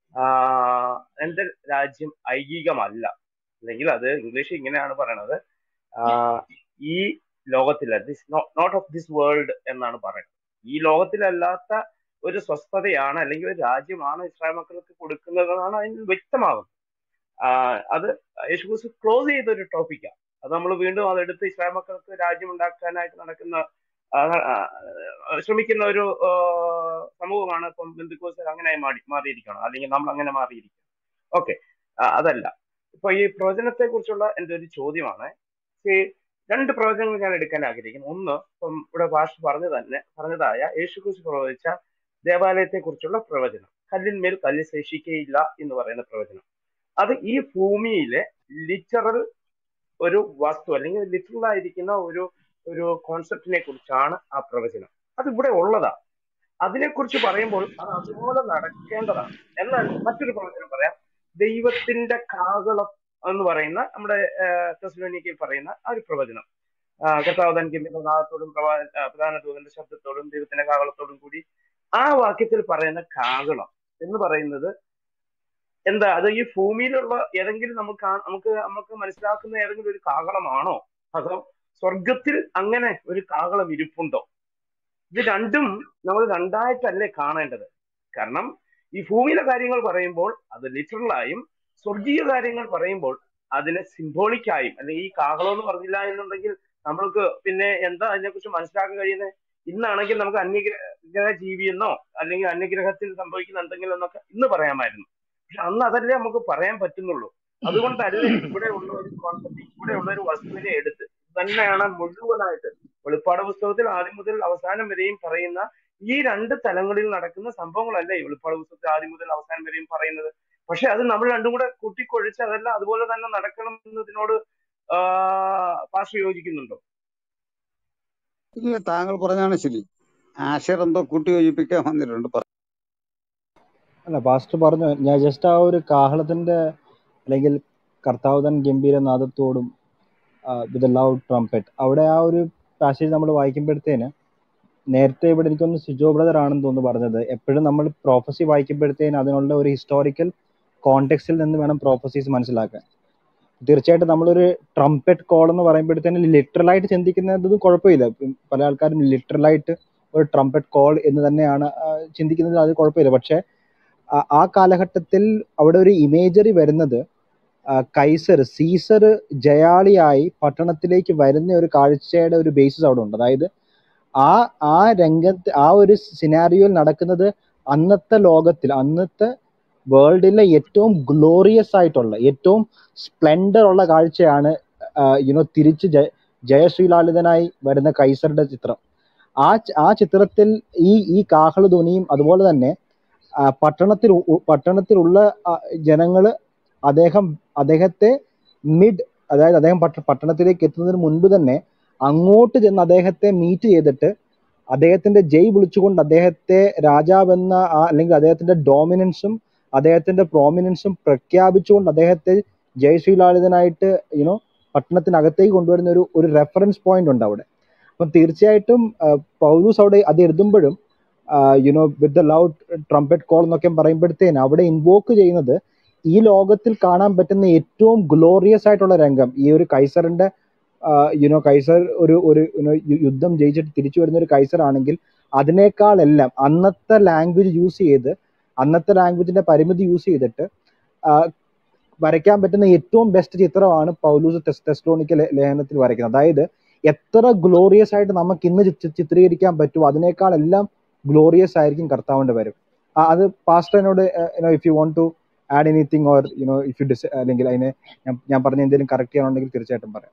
F: ആഹ് എന്റെ രാജ്യം ഐകികമല്ല അല്ലെങ്കിൽ അത് ഇംഗ്ലീഷ് ഇങ്ങനെയാണ് പറയണത് ആഹ് ഈ ലോകത്തില this not of this world എന്നാണ് പറയുന്നത് ഈ ലോകത്തിലല്ലാത്ത ഒരു സ്വസ്ഥതയാണ് അല്ലെങ്കിൽ ഒരു രാജ്യമാണ് ഇസ്രായേൽ മക്കൾക്ക് കൊടുക്കുന്നതെന്നാണ് അതിൽ വ്യക്തമാകുന്നത് ആഹ് അത് യേശുക്രിസ്തു ക്ലോസ് ചെയ്ത ഒരു ടോപ്പിക്കാണ് അത് നമ്മൾ വീണ്ടും അതെടുത്ത് ഇസ്രായേൽ മക്കൾക്ക് രാജ്യം ഉണ്ടാക്കാനായിട്ട് നടക്കുന്ന ആഹ് ആഹ് ശ്രമിക്കുന്ന ഒരു ആഹ് സമൂഹമാണ് ഇപ്പം ബന്ധുക്കോസ് അങ്ങനെ മാറി മാറിയിരിക്കണം അല്ലെങ്കിൽ നമ്മൾ അങ്ങനെ മാറിയിരിക്കണം ഓക്കെ അതല്ല ഇപ്പൊ ഈ പ്രവചനത്തെ കുറിച്ചുള്ള എന്റെ ഒരു ചോദ്യമാണ് ഈ രണ്ട് പ്രവചനങ്ങൾ ഞാൻ എടുക്കാൻ ആഗ്രഹിക്കുന്നു ഒന്ന് ഇപ്പം ഇവിടെ ഭാഷ പറഞ്ഞു തന്നെ പറഞ്ഞതായ യേശുക്രിസ്തു പ്രവചിച്ച ദേവാലയത്തെ കുറിച്ചുള്ള പ്രവചനം കല്ലിന്മേൽ കല്ല് ശേഷിക്കയില്ല എന്ന് പറയുന്ന പ്രവചനം അത് ഈ ഭൂമിയിലെ ലിറ്ററൽ ഒരു വസ്തു അല്ലെങ്കിൽ ലിറ്ററൽ ആയിരിക്കുന്ന ഒരു ഒരു കോൺസെപ്റ്റിനെ കുറിച്ചാണ് ആ പ്രവചനം അത് ഇവിടെ ഉള്ളതാ അതിനെക്കുറിച്ച് പറയുമ്പോൾ അത് അതുപോലെ നടക്കേണ്ടതാണ് എന്നാൽ മറ്റൊരു പ്രവചനം പറയാം ദൈവത്തിന്റെ കാകളം എന്ന് പറയുന്ന നമ്മുടെ തെസ്ലോനിക്കയിൽ പറയുന്ന ആ ഒരു പ്രവചനം ആ, കർത്താവ് തൻ ഗംഭീരനാഥത്തോടും പ്രവാ ആ, പ്രധാന ദൂതന്റെ ശബ്ദത്തോടും ദൈവത്തിന്റെ കാകളത്തോടും കൂടി ആ വാക്യത്തിൽ പറയുന്ന കാകളം എന്ന് പറയുന്നത് എന്താ അത് ഈ ഭൂമിയിലുള്ള ഏതെങ്കിലും നമുക്ക് കാ- നമുക്ക് നമുക്ക് മനസ്സിലാക്കുന്ന ഏതെങ്കിലും ഒരു കാകളമാണോ അതോ സ്വർഗത്തിൽ അങ്ങനെ ഒരു കാകളം ഇരിപ്പുണ്ടോ ഇത് രണ്ടും നമ്മൾ രണ്ടായിട്ടല്ലേ കാണേണ്ടത് കാരണം ഈ ഭൂമിയിലെ കാര്യങ്ങൾ പറയുമ്പോൾ അത് ലിറ്ററലായും സ്വർഗീയ കാര്യങ്ങൾ പറയുമ്പോൾ അതിനെ സിംബോളിക്കായും അല്ലെങ്കിൽ ഈ കാഹളം എന്ന് പറഞ്ഞില്ല എന്നുണ്ടെങ്കിൽ നമ്മൾക്ക് പിന്നെ എന്താ അതിനെക്കുറിച്ച് മനസ്സിലാക്കാൻ കഴിയുന്നത് ഇന്നാണെങ്കിൽ നമുക്ക് അന്യഗ്രഹ ജീവി എന്നോ അല്ലെങ്കിൽ അന്യഗ്രഹത്തിൽ സംഭവിക്കുന്ന എന്തെങ്കിലും എന്നൊക്കെ ഇന്ന് പറയാമായിരുന്നു പക്ഷെ അന്ന് അതല്ലേ നമുക്ക് പറയാൻ പറ്റുന്നുള്ളൂ അതുകൊണ്ടല്ലേ ഇവിടെ ഉള്ള ഒരു കോൺസെപ്റ്റ് ഇവിടെ ഉള്ള ഒരു വസ്തുവിനെ എടുത്ത് തന്നെയാണ് മുഴുവനായിട്ട് വെളിപ്പാട് പുസ്തകത്തിൽ ആദ്യം മുതൽ അവസാനം വരെയും പറയുന്ന ഈ രണ്ട് തലങ്ങളിൽ നടക്കുന്ന സംഭവങ്ങളല്ലേ ഈ വെളിപ്പാട് പുസ്തകത്തിൽ ആദ്യം മുതൽ അവസാനം വരെയും പറയുന്നത് പക്ഷെ അത് നമ്മൾ രണ്ടും കൂടെ കൂട്ടിക്കൊഴിച്ച് അതെല്ലാം അതുപോലെ തന്നെ നടക്കണം എന്നതിനോട് ആ പാഷ യോജിക്കുന്നുണ്ടോ
B: ഇല്ല താങ്കൾ പറഞ്ഞാണ് ശരി ആശർ എന്തോ കൂട്ടി യോജിപ്പിക്കാൻ വന്നിട്ടുണ്ട് പറ.
C: അല്ല പാസ്റ്റർ പറഞ്ഞു ഞാൻ ജസ്റ്റ് ആ ഒരു കാഹളത്തിന്റെ അല്ലെങ്കിൽ കർത്താവ് തൻ ഗംഭീര നാദത്തോടും വിത്ത് ലൗഡ് ട്രംപറ്റ് അവിടെ ആ ഒരു പാസേജ് നമ്മൾ വായിക്കുമ്പോഴത്തേന് നേരത്തെ ഇവിടെ എനിക്കൊന്ന് സിജോ ബ്രദർ ആണെന്ന് തോന്നുന്നു പറഞ്ഞത് എപ്പോഴും നമ്മൾ പ്രോഫസി വായിക്കുമ്പോഴത്തേന് അതിനുള്ള ഒരു ഹിസ്റ്റോറിക്കൽ കോണ്ടെക്സ്റ്റിൽ നിന്ന് വേണം പ്രോഫസീസ് മനസ്സിലാക്കാൻ തീർച്ചയായിട്ടും നമ്മളൊരു ട്രംപറ്റ് കോൾ എന്ന് പറയുമ്പോഴത്തേന് ലിറ്ററലായിട്ട് ചിന്തിക്കുന്നത് കുഴപ്പമില്ല ഇപ്പം പല ആൾക്കാരും ലിറ്ററലായിട്ട് ഒരു ട്രംപറ്റ് കോൾ എന്ന് തന്നെയാണ് ആ, ചിന്തിക്കുന്നത് അത് കുഴപ്പമില്ല പക്ഷേ ആ- ആ കാലഘട്ടത്തിൽ അവിടെ ഒരു ഇമേജറി വരുന്നത് ആ, കൈസർ സീസർ ജയാളിയായി പട്ടണത്തിലേക്ക് വരുന്ന ഒരു കാഴ്ചയുടെ ഒരു ബേസിസ് അവിടെ ഉണ്ട് അതായത് ആ ആ രംഗത്ത് ആ ഒരു സിനാരിയോയിൽ നടക്കുന്നത് അന്നത്തെ ലോകത്തിൽ അന്നത്തെ വേൾഡിലെ ഏറ്റവും ഗ്ലോറിയസ് ആയിട്ടുള്ള ഏറ്റവും സ്പ്ലെൻഡർ ഉള്ള കാഴ്ചയാണ് യുനോ തിരിച്ച് ജയ ജയശ്രീലാളിതനായി വരുന്ന കൈസറുടെ ചിത്രം ആ ച- ആ ചിത്രത്തിൽ ഈ ഈ കാഹളധ്വനിയും അതുപോലെ തന്നെ ആ, പട്ടണത്തിൽ ഉ- ഉ- പട്ടണത്തിലുള്ള ആ, ജനങ്ങള് അദ്ദേഹം അദ്ദേഹത്തെ മിഡ് അതായത് അദ്ദേഹം പട്ട പട്ടണത്തിലേക്ക് എത്തുന്നതിന് മുൻപ് തന്നെ അങ്ങോട്ട് ചെന്ന് അദ്ദേഹത്തെ മീറ്റ് ചെയ്തിട്ട് അദ്ദേഹത്തിന്റെ ജയ് വിളിച്ചുകൊണ്ട് അദ്ദേഹത്തെ രാജാവെന്ന ആ അല്ലെങ്കിൽ അദ്ദേഹത്തിന്റെ ഡോമിനൻസും അദ്ദേഹത്തിന്റെ പ്രോമിനൻസും പ്രഖ്യാപിച്ചുകൊണ്ട് അദ്ദേഹത്തെ ജയശ്രീലാളിതനായിട്ട് യുനോ പട്ടണത്തിനകത്തേക്ക് കൊണ്ടുവരുന്ന ഒരു ഒരു റെഫറൻസ് പോയിന്റ് ഉണ്ട് അവിടെ അപ്പം തീർച്ചയായിട്ടും ആ, പൗലൂസ് അവിടെ അത് എഴുതുമ്പോഴും you know with the loud trumpet call എന്നൊക്കെ പറയുമ്പോഴത്തേന് അവിടെ ഇൻവോക്ക് ചെയ്യുന്നത് ഈ ലോകത്തിൽ കാണാൻ പറ്റുന്ന ഏറ്റവും ഗ്ലോറിയസ് ആയിട്ടുള്ള രംഗം ഈ ഒരു കൈസറിന്റെ യുനോ കൈസർ ഒരു ഒരു you know, യു- യുദ്ധം ജയിച്ചിട്ട് തിരിച്ചു വരുന്ന ഒരു കൈസർ ആണെങ്കിൽ അതിനേക്കാളെല്ലാം അന്നത്തെ ലാംഗ്വേജ് യൂസ് ചെയ്ത് അന്നത്തെ ലാംഗ്വേജിന്റെ പരിമിതി യൂസ് ചെയ്തിട്ട് ആ, വരയ്ക്കാൻ പറ്റുന്ന ഏറ്റവും ബെസ്റ്റ് ചിത്രമാണ് പൗലൂസ് ടെസ് ടെസ്ലോണിക്ക ലേഖനത്തിൽ വരയ്ക്കുന്നത് അതായത് എത്ര ഗ്ലോറിയസ് ആയിട്ട് നമുക്ക് ഇന്ന് ചി- ചിത്രീകരിക്കാൻ പറ്റുമോ അതിനേക്കാൾ എല്ലാം ഗ്ലോറിയസ് ആയിരിക്കും കർത്താവിന്റെ വരും ആ, അത് പാസ്റ്ററിനോട് if you want to add anything or you know if you dis അല്ലെങ്കിൽ അതിനെ ഞാൻ ഞാൻ പറഞ്ഞ എന്തെങ്കിലും കറക്റ്റ് ചെയ്യാനുണ്ടെങ്കിൽ തീർച്ചയായിട്ടും പറയാം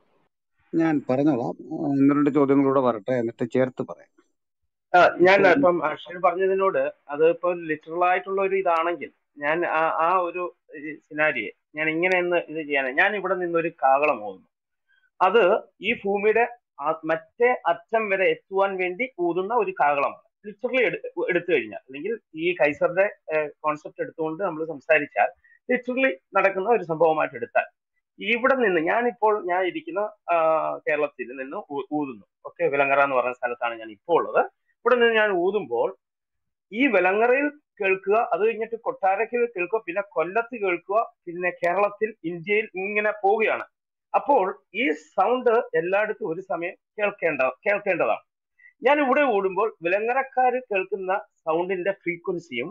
B: ഞാൻ പറഞ്ഞോളാം ഒന്ന് രണ്ട് ചോദ്യങ്ങളൂടെ വരട്ടെ എന്നിട്ട് ചേർത്ത് പറയാം
F: ആ, ഞാൻ
B: ഇപ്പൊ
F: ഇപ്പം അക്ഷയ് പറഞ്ഞതിനോട് അത് ഇപ്പൊ ലിറ്ററൽ ആയിട്ടുള്ള ഒരു ഇതാണെങ്കിൽ ഞാൻ ആ ആ ഒരു സിനാരിയെ ഞാൻ ഇങ്ങനെ ഒന്ന് ഇത് ചെയ്യാൻ ഞാൻ ഇവിടെ നിന്നൊരു കാഹളം ഓതുന്നു അത് ഈ ഭൂമിയുടെ ആ- മറ്റേ അറ്റം വരെ എത്തുവാൻ വേണ്ടി ഊതുന്ന ഒരു കാഹളമാണ് ലിറ്ററലി എടുത്തു കഴിഞ്ഞാൽ അല്ലെങ്കിൽ ഈ കൈസറുടെ കോൺസെപ്റ്റ് എടുത്തുകൊണ്ട് നമ്മൾ സംസാരിച്ചാൽ ലിറ്ററലി നടക്കുന്ന ഒരു സംഭവമായിട്ട് എടുത്താൽ ഇവിടെ നിന്ന് ഞാനിപ്പോൾ ഞാൻ ഇരിക്കുന്ന ആ, കേരളത്തിൽ നിന്ന് ഊ- ഊതുന്നു ഓക്കെ വിലങ്ങറ എന്ന് പറയുന്ന സ്ഥലത്താണ് ഞാൻ ഇപ്പോൾ ഉള്ളത് ഇവിടെ നിന്ന് ഞാൻ ഊതുമ്പോൾ ഈ വിലങ്ങറയിൽ കേൾക്കുക അത് കഴിഞ്ഞിട്ട് കൊട്ടാരക്കൽ കേൾക്കുക പിന്നെ കൊല്ലത്ത് കേൾക്കുക പിന്നെ കേരളത്തിൽ ഇന്ത്യയിൽ ഇങ്ങനെ പോവുകയാണ് അപ്പോൾ ഈ സൗണ്ട് എല്ലായിടത്തും ഒരു സമയം കേൾക്കേണ്ട കേൾക്കേണ്ടതാണ് ഞാൻ ഇവിടെ ഓടുമ്പോൾ വിലങ്ങരക്കാർ കേൾക്കുന്ന സൗണ്ടിന്റെ ഫ്രീക്വൻസിയും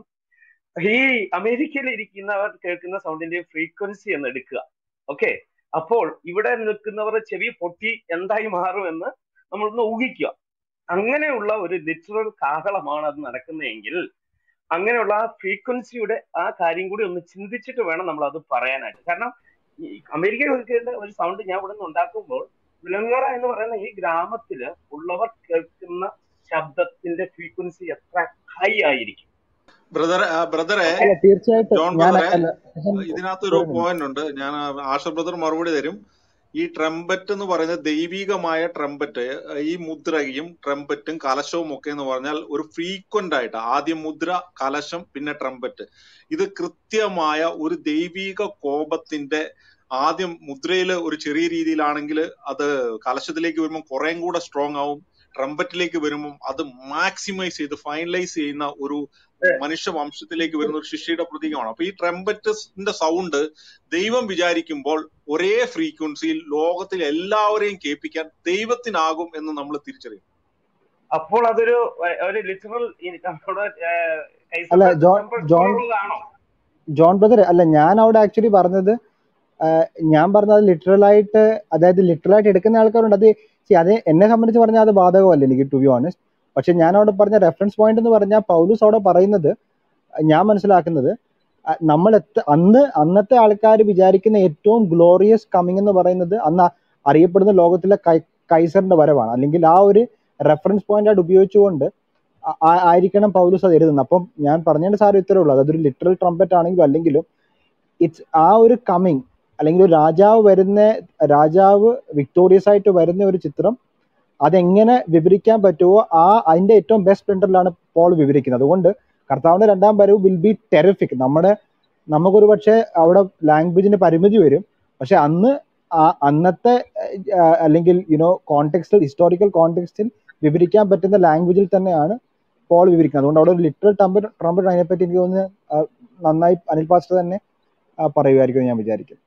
F: ഈ അമേരിക്കയിൽ ഇരിക്കുന്നവർ കേൾക്കുന്ന സൗണ്ടിന്റെ ഫ്രീക്വൻസി എന്ന് എടുക്കുക ഓക്കെ അപ്പോൾ ഇവിടെ നിൽക്കുന്നവർ ചെവി പൊട്ടി എന്തായി മാറുമെന്ന് നമ്മളൊന്ന് ഊഹിക്കുക അങ്ങനെയുള്ള ഒരു ലിറ്ററൽ കാഹളമാണ് അത് നടക്കുന്നതെങ്കിൽ അങ്ങനെയുള്ള ആ ഫ്രീക്വൻസിയുടെ ആ കാര്യം കൂടി ഒന്ന് ചിന്തിച്ചിട്ട് വേണം നമ്മൾ അത് പറയാനായിട്ട് കാരണം ഈ അമേരിക്കയിൽ കേൾക്കേണ്ട ഒരു സൗണ്ട് ഞാൻ ഇവിടെ നിന്ന് ഉണ്ടാക്കുമ്പോൾ വിലങ്ങറ എന്ന് പറയുന്ന ഈ ഗ്രാമത്തില് ഉള്ളവർ കേൾക്കുന്ന ശബ്ദത്തിന്റെ ഫ്രീക്വൻസി എത്ര ഹൈ ആയിരിക്കും
D: ബ്രദറെ ബ്രദറെ
C: അല്ല തീർച്ചയായിട്ടും
D: ജോൺ
C: ഞാൻ
D: ബ്രദറെ
C: അല്ല
D: ഇതിനകത്തൊരു
C: ഒരു മിനിറ്റ്
D: പോയിന്റ് ഉണ്ട് ഞാൻ ആഷ ബ്രദർ മറുപടി തരും ഈ ട്രംപറ്റ് എന്ന് പറയുന്നത് ദൈവികമായ ട്രംപറ്റ് ഈ മുദ്രയും ട്രംപറ്റും കലശവും ഒക്കെ എന്ന് പറഞ്ഞാൽ ഒരു ഫ്രീക്വന്റ് ആയിട്ട് ആദ്യം മുദ്ര കലശം പിന്നെ ട്രംപറ്റ് ഇത് കൃത്യമായ ഒരു ദൈവിക കോപത്തിന്റെ ആദ്യം മുദ്രയിൽ ഒരു ചെറിയ രീതിയിലാണെങ്കിൽ അത് കലശത്തിലേക്ക് വരുമ്പോൾ കുറേം കൂടെ സ്ട്രോങ് ആവും ട്രംപറ്റിലേക്ക് വരുമ്പോൾ അത് മാക്സിമൈസ് ചെയ്ത് ഫൈനലൈസ് ചെയ്യുന്ന ഒരു മനുഷ്യ വംശത്തിലേക്ക് വരുന്ന ഒരു ശിഷ്യയുടെ പ്രതീകമാണ് അപ്പൊ ഈ ട്രംപറ്റിന്റെ സൗണ്ട് ദൈവം വിചാരിക്കുമ്പോൾ ഒരേ ഫ്രീക്വൻസിയിൽ ലോകത്തിൽ എല്ലാവരെയും കേൾപ്പിക്കാൻ ദൈവത്തിനാകും എന്ന് നമ്മൾ തിരിച്ചറിയും
F: അപ്പോൾ അതൊരു ഏഹ്, ഒരു ലിറ്ററൽ നമ്മുടെ
C: അല്ല
F: കൈസറിന്റെ
C: ജോൺ
F: ടെമ്പർ
C: ജോൺ
F: ഉള്ളതാണോ
C: ജോൺ ബ്രദർ അല്ല ഞാൻ അവിടെ ആക്ച്വലി പറഞ്ഞത് ആഹ് ഞാൻ പറഞ്ഞത് ലിറ്ററൽ ആയിട്ട് അതായത് ലിറ്ററൽ ആയിട്ട് എടുക്കുന്ന ആൾക്കാരുണ്ട് അത് see, അത് എന്നെ സംബന്ധിച്ച് പറഞ്ഞാൽ അത് ബാധകമല്ല എനിക്ക് ടു ബി ഓണസ്റ്റ് പക്ഷെ ഞാൻ അവിടെ പറഞ്ഞ റെഫറൻസ് പോയിന്റ് എന്ന് പറഞ്ഞാൽ പൗലൂസ് അവിടെ പറയുന്നത് ഞാൻ മനസ്സിലാക്കുന്നത് അഹ് നമ്മൾ എത്ത അന്ന് അന്നത്തെ ആൾക്കാർ വിചാരിക്കുന്ന ഏറ്റവും ഗ്ലോറിയസ് കമ്മിങ് എന്ന് പറയുന്നത് അന്ന് അറിയപ്പെടുന്ന ലോകത്തിലെ കൈ കൈസറിന്റെ വരവാണ് അല്ലെങ്കിൽ ആ ഒരു റെഫറൻസ് പോയിന്റ് ആയിട്ട് ഉപയോഗിച്ചുകൊണ്ട് ആ- ആ- ആയിരിക്കണം പൗലൂസ് അത് എഴുതുന്നത് അപ്പം ഞാൻ പറഞ്ഞതിന്റെ സാരം ഇത്രേ ഉള്ളൂ അതൊരു ലിറ്ററൽ ട്രംപറ്റ് ആണെങ്കിലും അല്ലെങ്കിലും ഇറ്റ്സ് ആ ഒരു കമ്മിങ് അല്ലെങ്കിൽ ഒരു രാജാവ് വരുന്ന രാജാവ് വിക്ടോറിയസ് ആയിട്ട് വരുന്ന ഒരു ചിത്രം അതെങ്ങനെ വിവരിക്കാൻ പറ്റുമോ ആ അതിന്റെ ഏറ്റവും ബെസ്റ്റ് സ്പ്ലെൻഡറിലാണ് പോൾ വിവരിക്കുന്നത് അതുകൊണ്ട് കർത്താവിന്റെ രണ്ടാം വരവ് വിൽ ബി ടെറിഫിക് നമ്മുടെ നമുക്കൊരു പക്ഷേ അവിടെ ലാംഗ്വേജിന് പരിമിതി വരും പക്ഷെ അന്ന് ആ അന്നത്തെ ആ, അല്ലെങ്കിൽ യുനോ കോണ്ടെക്സ്റ്റിൽ ഹിസ്റ്റോറിക്കൽ കോണ്ടെക്സ്റ്റിൽ വിവരിക്കാൻ പറ്റുന്ന ലാംഗ്വേജിൽ തന്നെയാണ് പോൾ വിവരിക്കുന്നത് അതുകൊണ്ട് അവിടെ ഒരു ലിറ്ററൽ ട്രംപറ്റ് ട്രംപറ്റ് അതിനെപ്പറ്റി എനിക്ക് തോന്നുന്നു ആ, നന്നായി അനിൽ പാസ്റ്റർ തന്നെ ആ, പറയുമായിരിക്കും എന്ന് ഞാൻ വിചാരിക്കും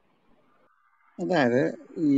B: അതായത് ഈ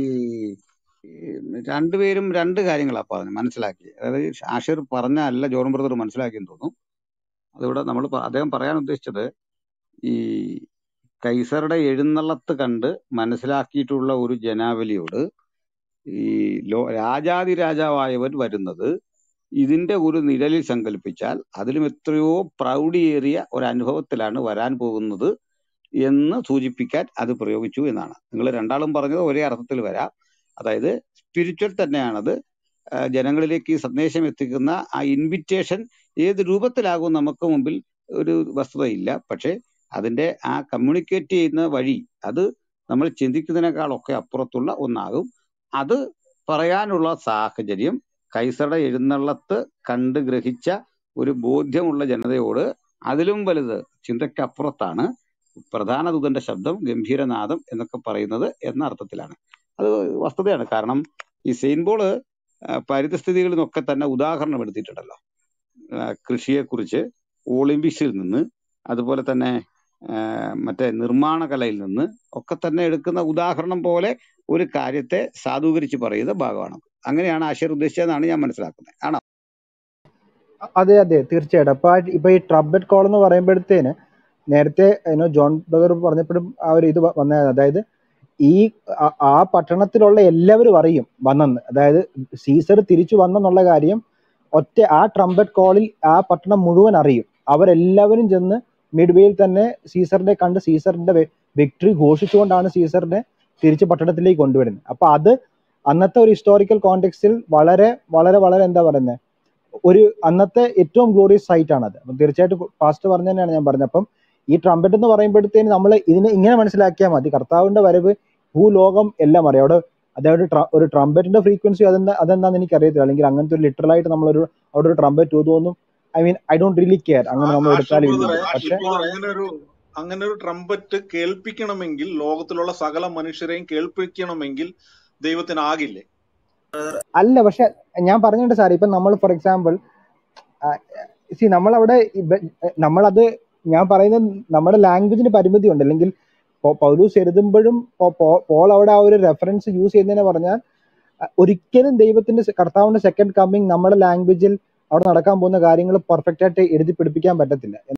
B: ഈ രണ്ടുപേരും രണ്ട് കാര്യങ്ങളാ പറഞ്ഞു മനസ്സിലാക്കി അതായത് ആഷിർ പറഞ്ഞ അല്ല ജോൺ ബ്രദർ മനസ്സിലാക്കിയെന്ന് തോന്നുന്നു അതിവിടെ നമ്മൾ അദ്ദേഹം പറയാൻ ഉദ്ദേശിച്ചത് ഈ കൈസറുടെ എഴുന്നള്ളത്ത് കണ്ട് മനസ്സിലാക്കിയിട്ടുള്ള ഒരു ജനാവലിയോട് ഈ ലോ രാജാതി രാജാവായവൻ വരുന്നത് ഇതിന്റെ ഒരു നിഴലിൽ സങ്കല്പിച്ചാൽ അതിലും എത്രയോ പ്രൗഢിയേറിയ ഒരു അനുഭവത്തിലാണ് വരാൻ പോകുന്നത് എന്ന് സൂചിപ്പിക്കാൻ അത് പ്രയോഗിച്ചു എന്നാണ് നിങ്ങൾ രണ്ടാളും പറഞ്ഞത് ഒരേ അർത്ഥത്തിൽ വരാം അതായത് സ്പിരിച്വൽ തന്നെയാണത് ആ, ജനങ്ങളിലേക്ക് ഈ സന്ദേശം എത്തിക്കുന്ന ആ ഇൻവിറ്റേഷൻ ഏത് രൂപത്തിലാകും നമുക്ക് മുമ്പിൽ ഒരു വസ്തുതയില്ല പക്ഷെ അതിന്റെ ആ കമ്മ്യൂണിക്കേറ്റ് ചെയ്യുന്ന വഴി അത് നമ്മൾ ചിന്തിക്കുന്നതിനേക്കാളൊക്കെ അപ്പുറത്തുള്ള ഒന്നാകും അത് പറയാനുള്ള സാഹചര്യം കൈസറുടെ എഴുന്നള്ളത്ത് കണ്ട് ഗ്രഹിച്ച ഒരു ബോധ്യമുള്ള ജനതയോട് അതിലും വലുത് ചിന്തയ്ക്കപ്പുറത്താണ് പ്രധാന ദൂതന്റെ ശബ്ദം ഗംഭീരനാദം എന്നൊക്കെ പറയുന്നത് എന്ന അർത്ഥത്തിലാണ് അത് വസ്തുതയാണ് കാരണം ഈ സെയിൻപോള് പരിതസ്ഥിതികളിൽ നിന്നൊക്കെ തന്നെ ഉദാഹരണം എടുത്തിട്ടുണ്ടല്ലോ ആ, കൃഷിയെക്കുറിച്ച് ഒളിമ്പിക്സിൽ നിന്ന് അതുപോലെ തന്നെ ആ, മറ്റേ നിർമ്മാണ കലയിൽ നിന്ന് ഒക്കെ തന്നെ എടുക്കുന്ന ഉദാഹരണം പോലെ ഒരു കാര്യത്തെ സാധൂകരിച്ച് പറയുന്ന ഭാഗമാണ് അങ്ങനെയാണ് ആശയർ ഉദ്ദേശിച്ചതെന്നാണ് ഞാൻ മനസ്സിലാക്കുന്നത് ആണോ
C: അതെ അതെ തീർച്ചയായിട്ടും അപ്പൊ ആ ഇപ്പൊ ഈ ട്രംപറ്റ് കോൾ എന്ന് പറയുമ്പോഴത്തേന് നേരത്തെ ഏനോ ജോൺ ബ്രദർ പറഞ്ഞപ്പോഴും ആ ഒരു ഇത് വ- വന്ന അതായത് ഈ ആ- ആ പട്ടണത്തിലുള്ള എല്ലാവരും അറിയും വന്നെന്ന് അതായത് സീസർ തിരിച്ചു വന്നെന്നുള്ള കാര്യം ഒറ്റ ആ ട്രംപറ്റ് കോളിൽ ആ പട്ടണം മുഴുവൻ അറിയും അവരെല്ലാവരും ചെന്ന് മിഡ്വേയിൽ തന്നെ സീസറിനെ കണ്ട് സീസറിന്റെ വിക്ടറി ഘോഷിച്ചുകൊണ്ടാണ് സീസറിനെ തിരിച്ച് പട്ടണത്തിലേക്ക് കൊണ്ടുവരുന്നത് അപ്പൊ അത് അന്നത്തെ ഒരു ഹിസ്റ്റോറിക്കൽ കോണ്ടെക്സ്റ്റിൽ വളരെ വളരെ വളരെ എന്താ പറയുന്നത് ഒരു അന്നത്തെ ഏറ്റവും ഗ്ലോറിയസ് സൈറ്റ് ആണ് അത് അപ്പം തീർച്ചയായിട്ടും പാസ്റ്റ് പറഞ്ഞു തന്നെയാണ് ഞാൻ പറഞ്ഞത് അപ്പം ഈ ട്രംപറ്റ് എന്ന് പറയുമ്പോഴത്തേന് നമ്മൾ ഇതിനെ ഇങ്ങനെ മനസ്സിലാക്കിയാൽ മതി കർത്താവിന്റെ വരവ് ഭൂലോകം എല്ലാം അറിയാം അവിടെ അതായത് ട്ര- ഒരു ട്രംപറ്റിന്റെ ഫ്രീക്വൻസി അതെന്താ അതെന്താന്ന് എനിക്ക് അറിയത്തില്ല അല്ലെങ്കിൽ അങ്ങനത്തെ ഒരു ലിറ്ററൽ ആയിട്ട് നമ്മളൊരു അവിടെ ഒരു ട്രംപറ്റ് ഊതുമെന്നും I mean I don't really care അങ്ങനെ നമ്മൾ
D: ആഷർ
C: എടുത്താലും
D: ബ്രദറെ
C: ഇല്ലെങ്കിലും പക്ഷെ
D: ഇപ്പോൾ അങ്ങനെ ഒരു അങ്ങനെ ഒരു ട്രംപറ്റ് കേൾപ്പിക്കണമെങ്കിൽ ലോകത്തിലുള്ള സകല മനുഷ്യരെയും കേൾപ്പിക്കണമെങ്കിൽ ദൈവത്തിനാകില്ലേ
C: അല്ല പക്ഷെ ഞാൻ പറഞ്ഞിട്ടുണ്ട് സാർ ഇപ്പൊ നമ്മൾ ഫോർ എക്സാമ്പിൾ സി നമ്മളവിടെ ഇവ- നമ്മളത് ഞാൻ പറയുന്നത് നമ്മുടെ ലാംഗ്വേജിന് പരിമിതി ഉണ്ട് അല്ലെങ്കിൽ പൗ- പൗലൂസ് എഴുതുമ്പോഴും പോ- പോ- പോൾ അവിടെ ആ ഒരു റെഫറൻസ് യൂസ് ചെയ്യുന്നതിന് പറഞ്ഞാൽ അഹ് ഒരിക്കലും ദൈവത്തിന്റെ സെ- കർത്താവിന്റെ സെക്കൻഡ് കമ്മിങ് നമ്മുടെ ലാംഗ്വേജിൽ അവിടെ നടക്കാൻ പോകുന്ന കാര്യങ്ങൾ പെർഫെക്റ്റ് ആയിട്ട് എഴുതി പിടിപ്പിക്കാൻ പറ്റത്തില്ല